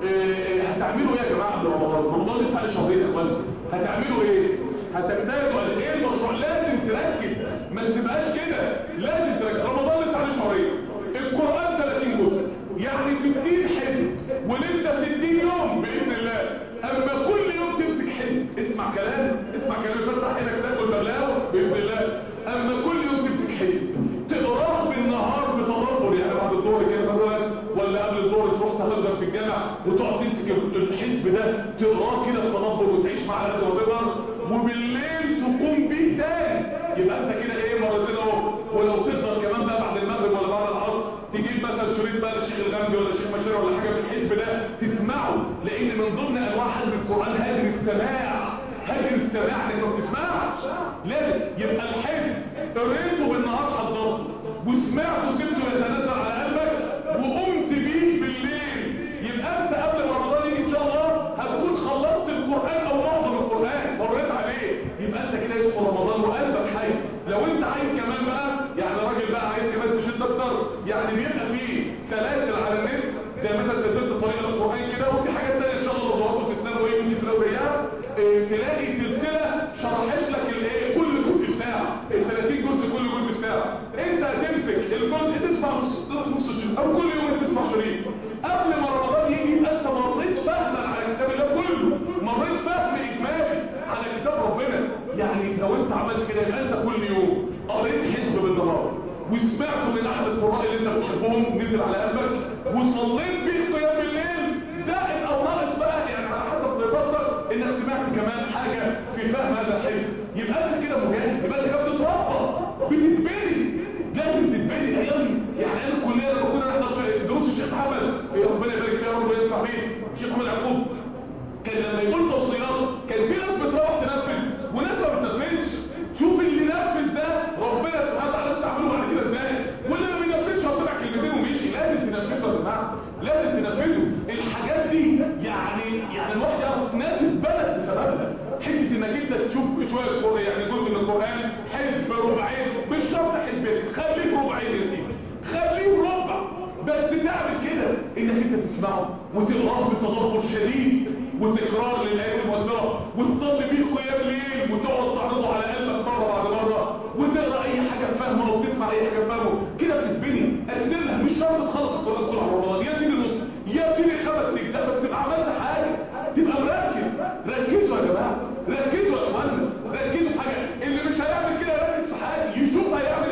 إيه هتعملوا ايه يا جماعه قبل رمضان رمضان لسه عليه شهرين يا اخوان هتعملوا ايه هتجتهدوا قد ايه المشروع لازم تركز ما تبقاش كده لازم تركز رمضان لسه عليه شهرين القران 30 جزء يعني 60 حزب ولسه 60 يوم باذن الله اما كل يوم تمسك حزب اسمع كلام اسمع كلام فتح عينك تاكل بلاوه باذن الله اما كل يوم تمسك حزب تقراه بالنهار بتدبر يعني بعد الظهر كده مثلا ولا قبل الظهر تروح تهزر في الجامع وتقعد تمسك الحزب ده تقراه كده بتدبر وتعيش معاه قد ما تقدر وبالليل تقوم بيه تاني يبقى انت كده ايه مرتين اهو ولو تقدر كمان بقى بعد المغرب ولا بعد العصر تجيب مثلا شريط بقى للشيخ الغامدي ولا الشيخ مشير ولا حاجه من الحزب ده تسمعه لان من ضمن انواع حزب القران هاجر السماع هاجر السماع انك ما بتسمعش لازم يبقى الحزب قريته بالنهار حضرته وسمعته سبته يتنزل على قلبك وقمت بيه بالليل يبقى انت قبل ما رمضان يجي ان شاء الله هتكون خلصت القران او معظم القران مريت عليه يبقى انت كده يدخل رمضان وقلبك حي لو انت عايز كمان بقى يعني راجل بقى عايز كمان تشد اكتر يعني بيبقى فيه سلاسل على النت زي مثلا سلسله طريق القران كده وفي حاجات ثانيه ان شاء الله لو ضربت في السنه وايه ممكن تلاقوا زيها اه تلاقي سلسله شرحت لك الايه كل جزء في ساعه ال 30 جزء كل جزء في ساعه انت هتمسك الجزء تسمع نص نص شريط او كل يوم تسمع شريط قبل ما رمضان يجي يبقى انت مريت فهما على كتاب الله كله مريت فهم اجمالي على كتاب ربنا يعني لو انت عملت كده يبقى انت كل يوم قريت حزب بالنهار وسمعته من احد القراء اللي انت بتحبهم نزل على قلبك وصليت بيه قيام الليل زائد او ناقص بقى يعني على حسب دراستك انك سمعت كمان حاجه في فهم هذا الحزب يبقى انت كده مجاهد يبقى انت كده بتتربى بتتبني لازم تتبني ايام يعني انا الكليه لما كنا نحضر دروس الشيخ محمد ربنا يبارك فيه يا رب ويسمع فيه الشيخ محمد يعقوب كان لما يقول توصيات كان في ناس بتروح تنفذ وناس ما بتنفذش شوف اللي نفذ ده ربنا سبحانه وتعالى استعمله بعد كده ازاي واللي ما بينفذش هسمع كلمتين ومشي لازم تنفذه يا جماعه لازم تنفذه الحاجات دي يعني يعني الواحد يعرف ناس اتبنت بسببها حته انك انت تشوف شويه قرآن يعني جزء من القران حزب ربعين مش شرط حزبين خليك ربعين يا سيدي خليه ربع بس تعمل كده انك انت تسمعه وتقراه بتدبر شديد وتكرار للايات المؤثره وتصلي بيه قيام ليل وتقعد تعرضه على قلبك مره بعد مره وتقرا اي حاجه فاهمه او تسمع اي حاجه فاهمه كده بتتبني قسمها مش شرط تخلص القران كله على رمضان يا سيدي نص يا سيدي خمس اجزاء بس تبقى عملت حاجه تبقى مركز ركزوا يا جماعه ركزوا يا اخوانا ركزوا في حاجه اللي مش هيعمل كده يركز في حاجه يشوف هيعمل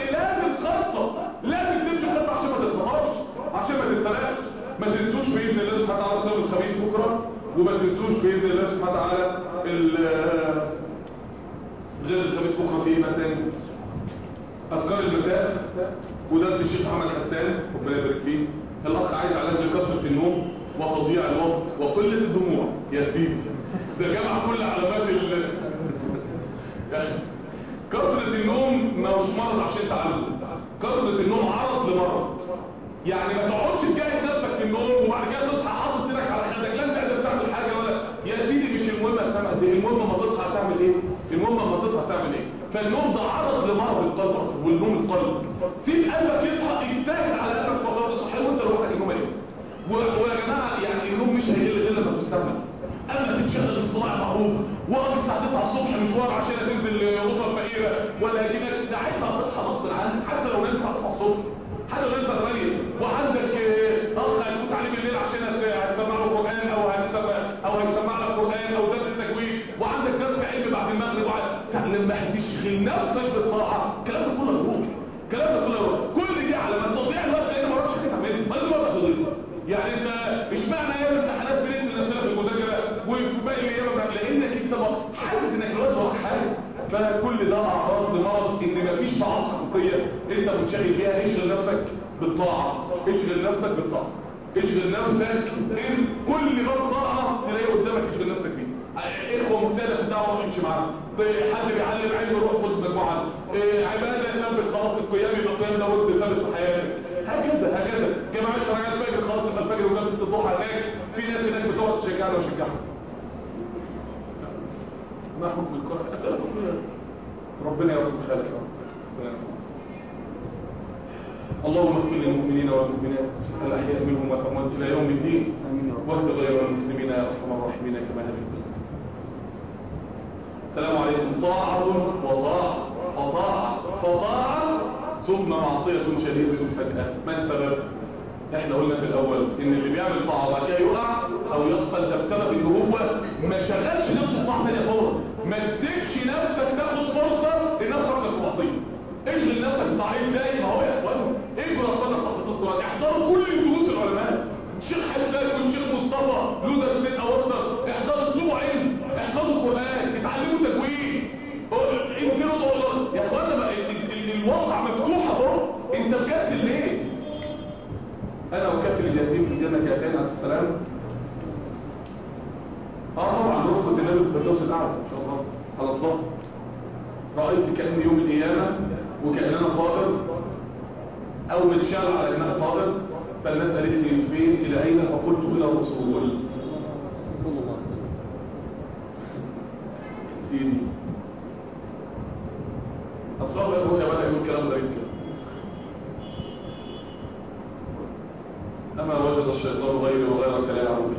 وما تنسوش باذن الله سبحانه وتعالى غير الخميس بكره في مثلا اذكار المساء ودرس الشيخ محمد حسان ربنا يبارك فيه الاخ عايز علاج لكثره النوم وتضييع الوقت وقله الدموع يا سيدي ده جمع كل علامات ال كثره النوم مش مرض عشان تعلم كثره النوم عرض لمرض يعني ما تقعدش تجاهد نفسك في النوم وبعد كده تصحى حاطط ايدك على خدك لا انت قادر تعمل حاجه ولا يا سيدي مش المهم هتعمل ايه المهم ما تصحى تعمل ايه المهم ما تصحى تعمل ايه فالنوم ده عرض لمرض القلب والنوم القلب سيب قلبك يصحى يجتهد على قلبك فتره صحيه وانت لوحدك النوم ايه ويا جماعه يعني النوم مش هيقل غير لما تستمع اما تتشغل الصناعه معروف واقف الساعه 9 الصبح مشوار عشان تنزل اسر فقيره ولا هجيبك ساعتها هتصحى غصب عنك حتى لو نمت تصحى الصبح حتى لو انت غني وعندك اخ هتفوت عليه بالليل عشان هتسمع له قران او هتسمع او هيسمع لك قران او درس تجويد وعندك درس علم بعد المغرب وعد لما هتشغل نفسك بالطاعه الكلام ده كله يروح الكلام ده كله يروح كل دي علامات تضيع الوقت لان ما اعرفش تعمل ما دي وقت تضيع يعني انت مش معنى ايام الامتحانات بنقتل نفسنا في المذاكره وفي باقي الايام لانك انت حاسس انك دلوقتي وراك حاجه فكل ده اعراض لمرض ان مفيش طاعات حقيقيه انت منشغل بيها اشغل نفسك بالطاعه اشغل نفسك بالطاعه اشغل نفسك ان كل ما طاعه تلاقي قدامك اشغل نفسك بيه اخوه مبتدئ في الدعوه روح امشي معاهم حد بيعلم علم روح خد مجموعه إيه عباده ثبت خلاص القيام يبقى القيام ده ود ثابت في حياتك هكذا هكذا جماعه الشرعيات فجر خلاص يبقى الفجر وجلسه الضحى هناك في ناس هناك بتقعد تشجعنا وشجعنا ما حكم الكره اسئله كلها ربنا يرضى خالك اللهم اغفر للمؤمنين والمؤمنات الاحياء منهم والاموات الى يوم الدين واهد غير المسلمين يا ارحم الراحمين كما هديت السلام عليكم طاعه وطاعه فطاعه فطاعه ثم معصيه شديده فجاه ما السبب احنا قلنا في الاول ان اللي بيعمل طاعه وبعد كده يقع او يقفل ده بسبب ان هو ما شغلش نفسه طاعه ثانيه فورا ما تسيبش نفسك تاخد فرصه انها تفكر في معصيه اشغل نفسك بطاعه ازاي ما هو يا اخوانا اجروا يا اخوانا تحت القران احضروا كل دروس العلماء الشيخ حسان والشيخ مصطفى له درسين او اكتر احضروا اطلبوا علم احفظوا القران اتعلموا تجويد انزلوا والله يا اخوانا بقى الواقع مفتوح اهو انت مكسل ليه انا وكافل اليتيم في الجنه كاتين عليه السلام اه طبعا رفضة النبي في الفردوس الاعلى ان شاء الله على الله رايت كان يوم القيامه وكاننا طائر او متشال على انها طائر فالناس قالت لي فين الى اين فقلت الى الرسول صلى الله عليه وسلم سيدي اصلا الرؤيا بدا يقول كلام غريب كده أما وجد الشيطان غيري وغيرك لا يعود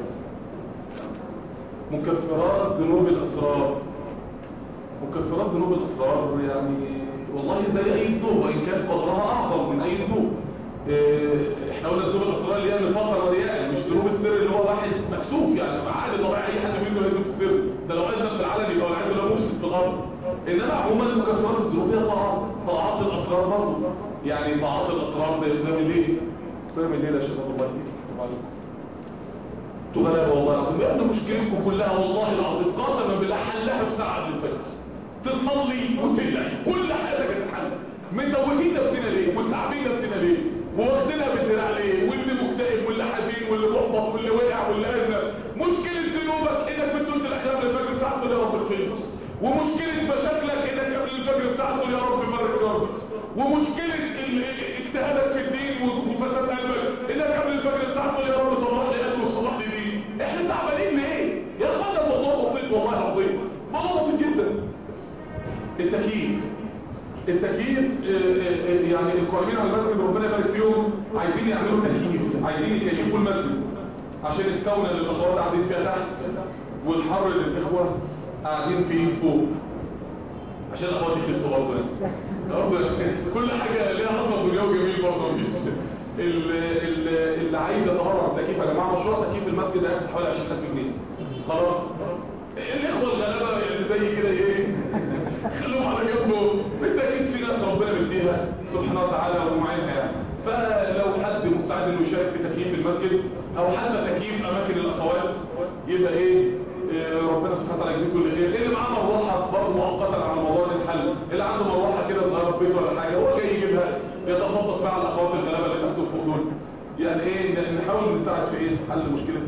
مكفرات ذنوب الأسرار مكفرات ذنوب الأسرار يعني والله زي أي ذنوب وإن كان قدرها أعظم من أي ذنوب إيه احنا قلنا ذنوب الأسرار اللي هي النفاق والرياء مش ذنوب السر اللي هو واحد مكسوف يعني عادي طبيعي أي حد منه يذنب في السر ده لو أذنب في العالم يبقى العياذ بالله مفسد في الأرض إنما عموما مكفرات الذنوب هي طاعات طاعات الأسرار برضه يعني طاعات الأسرار بنعمل إيه؟ فاهم الليلة يا شباب الله يهديكم تغلب والله العظيم يا مشكلتكم كلها والله العظيم قاسما بالله حلها في ساعة قبل الفجر تصلي وتدعي كل حاجة تتحل متوهين نفسنا ليه متعبين نفسنا ليه وواخدينها بالدراع ليه واللي مكتئب واللي حزين واللي محبط واللي وقع واللي اذى مشكلة ذنوبك انك في الثلث الاخير من الفجر ساعة تقول يا رب الخير ومشكلة مشاكلك انك قبل الفجر ساعة تقول يا رب فرج كربك ومشكلة اجتهادك في الدين وفساد قلبك انك قبل الفجر ساعة تقول يا رب صلح لي قلبي وصلح لي دين احنا تعبانين ليه يا اخوانا الموضوع بسيط والله العظيم موضوع بسيط جدا التكييف التكييف يعني القائمين على المسجد ربنا يبارك فيهم عايزين يعملوا تكييف عايزين يكيفوا المسجد عشان الساونا اللي الاخوات قاعدين فيها تحت والحر اللي الاخوه قاعدين فيه فوق عشان الاخوات يخسوا برضه كل حاجه ليها اثر دنيوي جميل برضه مش اللي عايز يتهرب التكييف يا جماعه مشروع تكييف المسجد ده حوالي 20000 جنيه خلاص الاخوه الغلابه اللي زي كده ايه خلوهم على جنبه بالتاكيد في ناس ربنا مديها سبحانه وتعالى ومعينها يعني فلو حد مستعد انه يشارك في تكييف المسجد او حتى تكييف اماكن الاخوات يبقى ايه إيه، ربنا سبحانه وتعالى يجزيه كل خير اللي معاه مروحه برضه مؤقتا على موضوع الحل اللي عنده مروحه كده صغيره في بيته ولا حاجه هو جاي يجيبها يتصدق بقى على الاخوات الغلابه اللي تحت الفوق دول يعني ايه ن- نحاول نساعد في ايه حل مشكله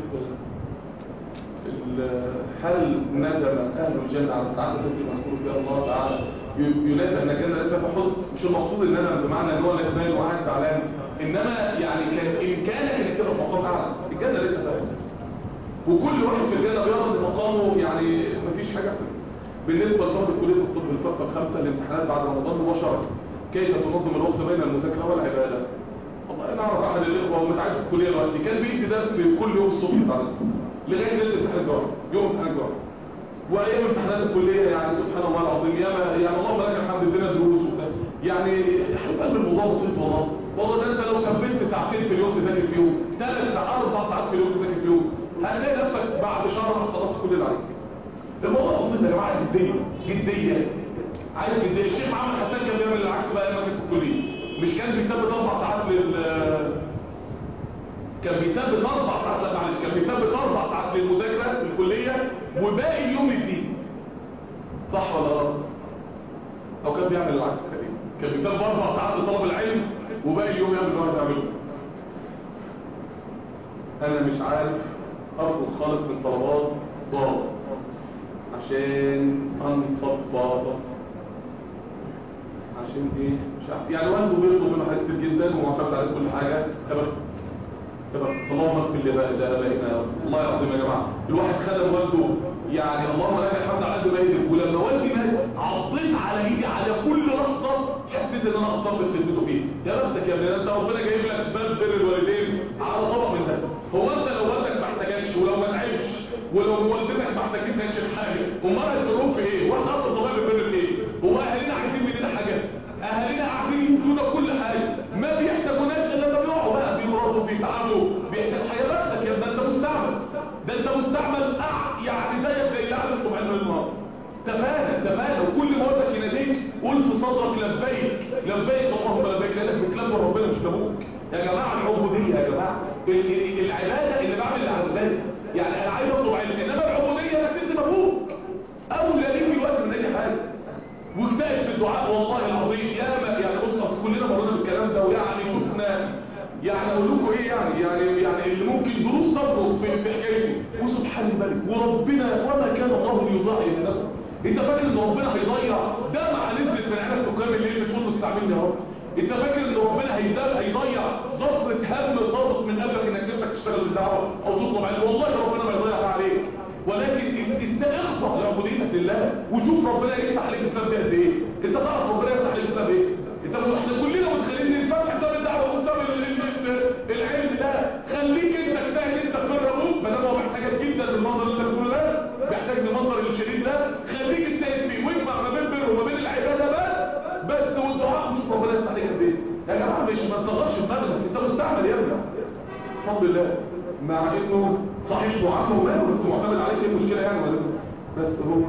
ال- هل ندم اهل الجنه على السعاده التي مذكور فيها الله تعالى ي- ينادى ان الجنه ليس في حزن مش المقصود ان انا بمعنى ان هو ندمان وقاعد زعلان انما يعني كان ان كان كان كده مقام اعلى الجنه ليس فيها حزن وكل واحد في الجنة بياخد مقامه يعني مفيش حاجة بالنسبة لطلبة كلية الطب الفرقة الخامسة الامتحانات بعد رمضان مباشرة كيف تنظم الوقت بين المذاكرة والعبادة والله انا اعرف احد الاخوة ومتعايش في الكلية دلوقتي كان بيدي درس كل يوم الصبح تعالى لغاية ليلة امتحان الجوع يوم امتحان الجوع وايام امتحانات الكلية يعني سبحان الله العظيم ياما يعني اللهم لك الحمد ادينا دروس وبتاع يعني حبيب قلب الموضوع بسيط والله والله ده انت لو ثبت ساعتين في اليوم تذاكر فيهم ثلاث اربع ساعات في اليوم تذاكر فيهم هتلاقي نفسك بعد شهر خلاص كل اللي عليك الموضوع بسيط يا جماعه عايز جديه جديه عايز جديه الشيخ محمد حسان كان بيعمل العكس بقى لما كان في الكليه مش كان بيثبت اربع ساعات لل كان بيثبت اربع ساعات لا معلش كان بيثبت اربع ساعات للمذاكره في الكليه وباقي اليوم الدين صح ولا غلط او كان بيعمل العكس تقريبا كان بيثبت اربع ساعات لطلب العلم وباقي اليوم يعمل اللي هو بيعمله انا مش عارف ارفض خالص من طلبات ضاد عشان انفض بابا عشان ايه مش عارف يعني والده بيطلب منه حاجات كتير جدا ومعتمد عليه كل حاجه تبقى تبقى اللهم اغفر لابائنا الله يعظم يا جماعه الواحد خدم والده يعني اللهم لك الحمد على قد ما يقدر ولما والدي مات عضيت على ايدي على كل لحظه حسيت ان انا قصرت في خدمته فيه يا بختك يا ابني انت ربنا جايب لك باب بر الوالدين على طبق من ده هو انت لو والدك ما احتاجكش ولو ما تعبش ولو والدتك ما احتاجتكش في حاجه امال هتضرب في ايه واحنا اصلا طبيعي البر في ايه هو اهالينا عايزين مننا حاجه اهالينا عارفين يدونا كل حاجه ما بيحتاجوناش الا لما بيقعوا بقى بيمرضوا بيتعبوا بيحتاج حاجه بختك يا ابني انت مستعمل ده انت مستعمل أع- يعني زيك زي اللي قاعد في علم النار تفاهم تفاهم وكل ما وقتك يناديك قول في صدرك لبيك لبيك اللهم لبيك لانك بتلبي ربنا مش لابوك يا جماعه العبوديه يا جماعه ال- ال- العباده اللي بعمل العبادات يعني انا عايز اطلب علم انما العبوديه انك تخدم ابوك اولى ليك في الوقت من اي حاجه واجتهد في الدعاء والله العظيم يا ما يعني بص اصل كلنا مرينا بالكلام ده ويعني شفنا يعني اقول لكم ايه يعني يعني يعني اللي ممكن دروس تبرز في في حكايته وسبحان الملك وربنا وما كان الله ليضيع ايمانكم انت فاكر ان ربنا هيضيع دمعه نزلت من عينك سكان الليل بتقول له استعملني يا رب انت فاكر ان ربنا هيدا- هيضيع ظفرة هم صادق من قلبك انك نفسك تشتغل بالدعوه او تطلب علم والله ربنا ما يضيعها عليك ولكن استخضع لعبوديتك لله وشوف ربنا يفتح عليك بسبب ده قد ايه انت تعرف ربنا يفتح عليك بسبب ايه انت احنا كلنا متخيلين ان الفتح بسبب الدعوه وبسبب ال- ال- ال- العلم ده خليك انت اجتهد انت في ابوك ما دام هو محتاجك جدا المنظر اللي انت بتقوله ده محتاج المنظر الشديد ده خليك اجتهد فيه واجمع ما بين بر وما بين العباده بس بس والدعاء مش ربنا يفتح عليك قد ايه يا جماعه مش ما تغرش دماغك انت مستعمل يا ابني الحمد لله مع انه صحيح ضعفه وماله بس معتمد عليك ايه المشكله يعني ولا إيه؟ بس هو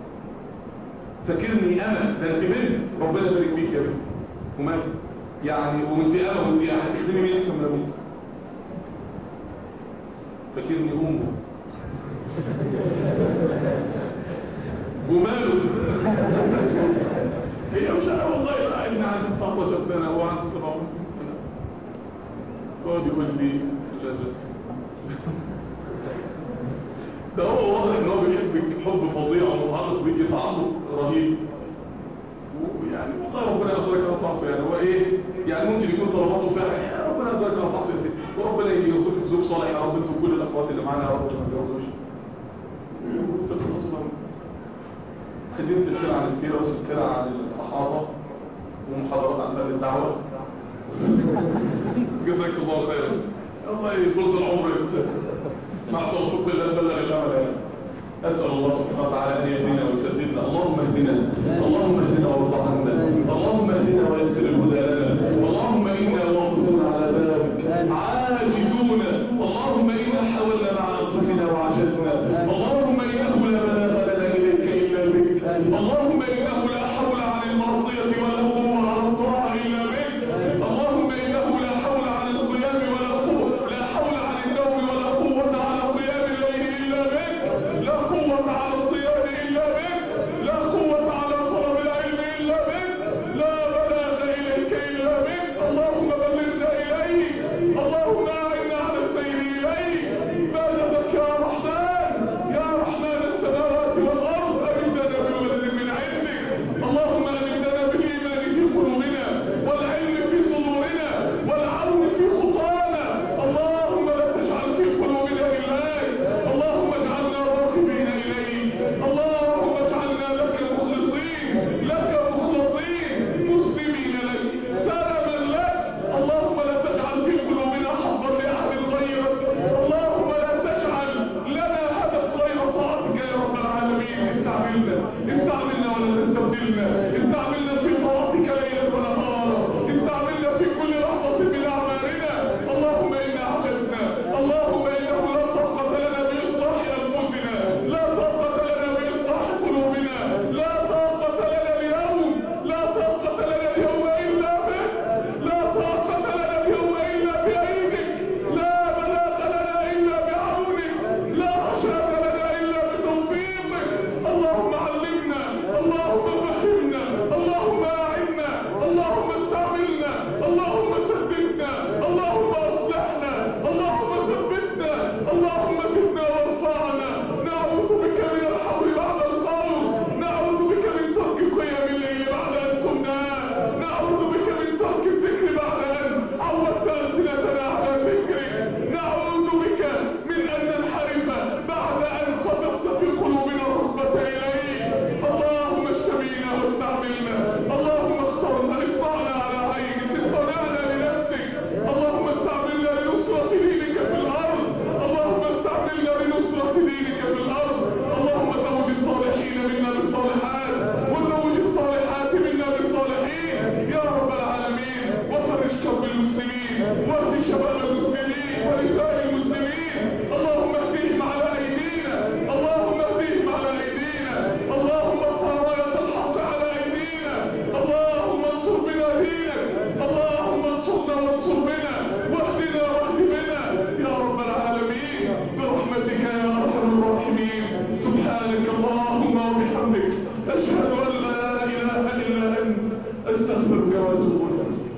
فاكرني انا ده انت بنت ربنا يبارك فيك يا بنت ومال يعني وانت انا وانت هتخدمي مين احسن من ابوك فاكرني امه وماله هي مش انا والله لا ابني عنده 19 سنه هو عنده 57 سنه يقعد يقول لي لا لا ده هو واضح ان هو بيحبك حب فظيع ومتعلق بيك تعلق رهيب ويعني والله ربنا يقدرك على طاعته يعني هو ايه يعني ممكن يكون طلباته فعلا يعني ربنا يقدرك على طاعته يا سيدي وربنا يرزقك زوج صالح يا رب انتوا كل الاخوات اللي معانا يا رب ما تجوزوش خدمت سلسله عن السيره وسلسله عن الصحابه ومحاضرات عن باب الدعوه جزاك الله خيرا الله يطول العمر مع توفيق الله بلغ الامل يعني أسأل الله سبحانه وتعالى أن يهدينا ويسددنا اللهم اهدنا اللهم اهدنا وارض عنا اللهم اهدنا ويسر الهدى لنا اللهم إنا واقفون على بابك عاجزون اللهم إنا حاولنا مع أنفسنا وعجزنا اللهم إنه لا بلاغ لنا إليك إلا بك اللهم إنه لا حول عن المعصية ولا قوة على الطاعة إلا بك اللهم إنه لا حول عن القيام ولا قوة لا حول عن النوم ولا قوة على قيام الليل إلا بك أستغفرك وأتوب إليك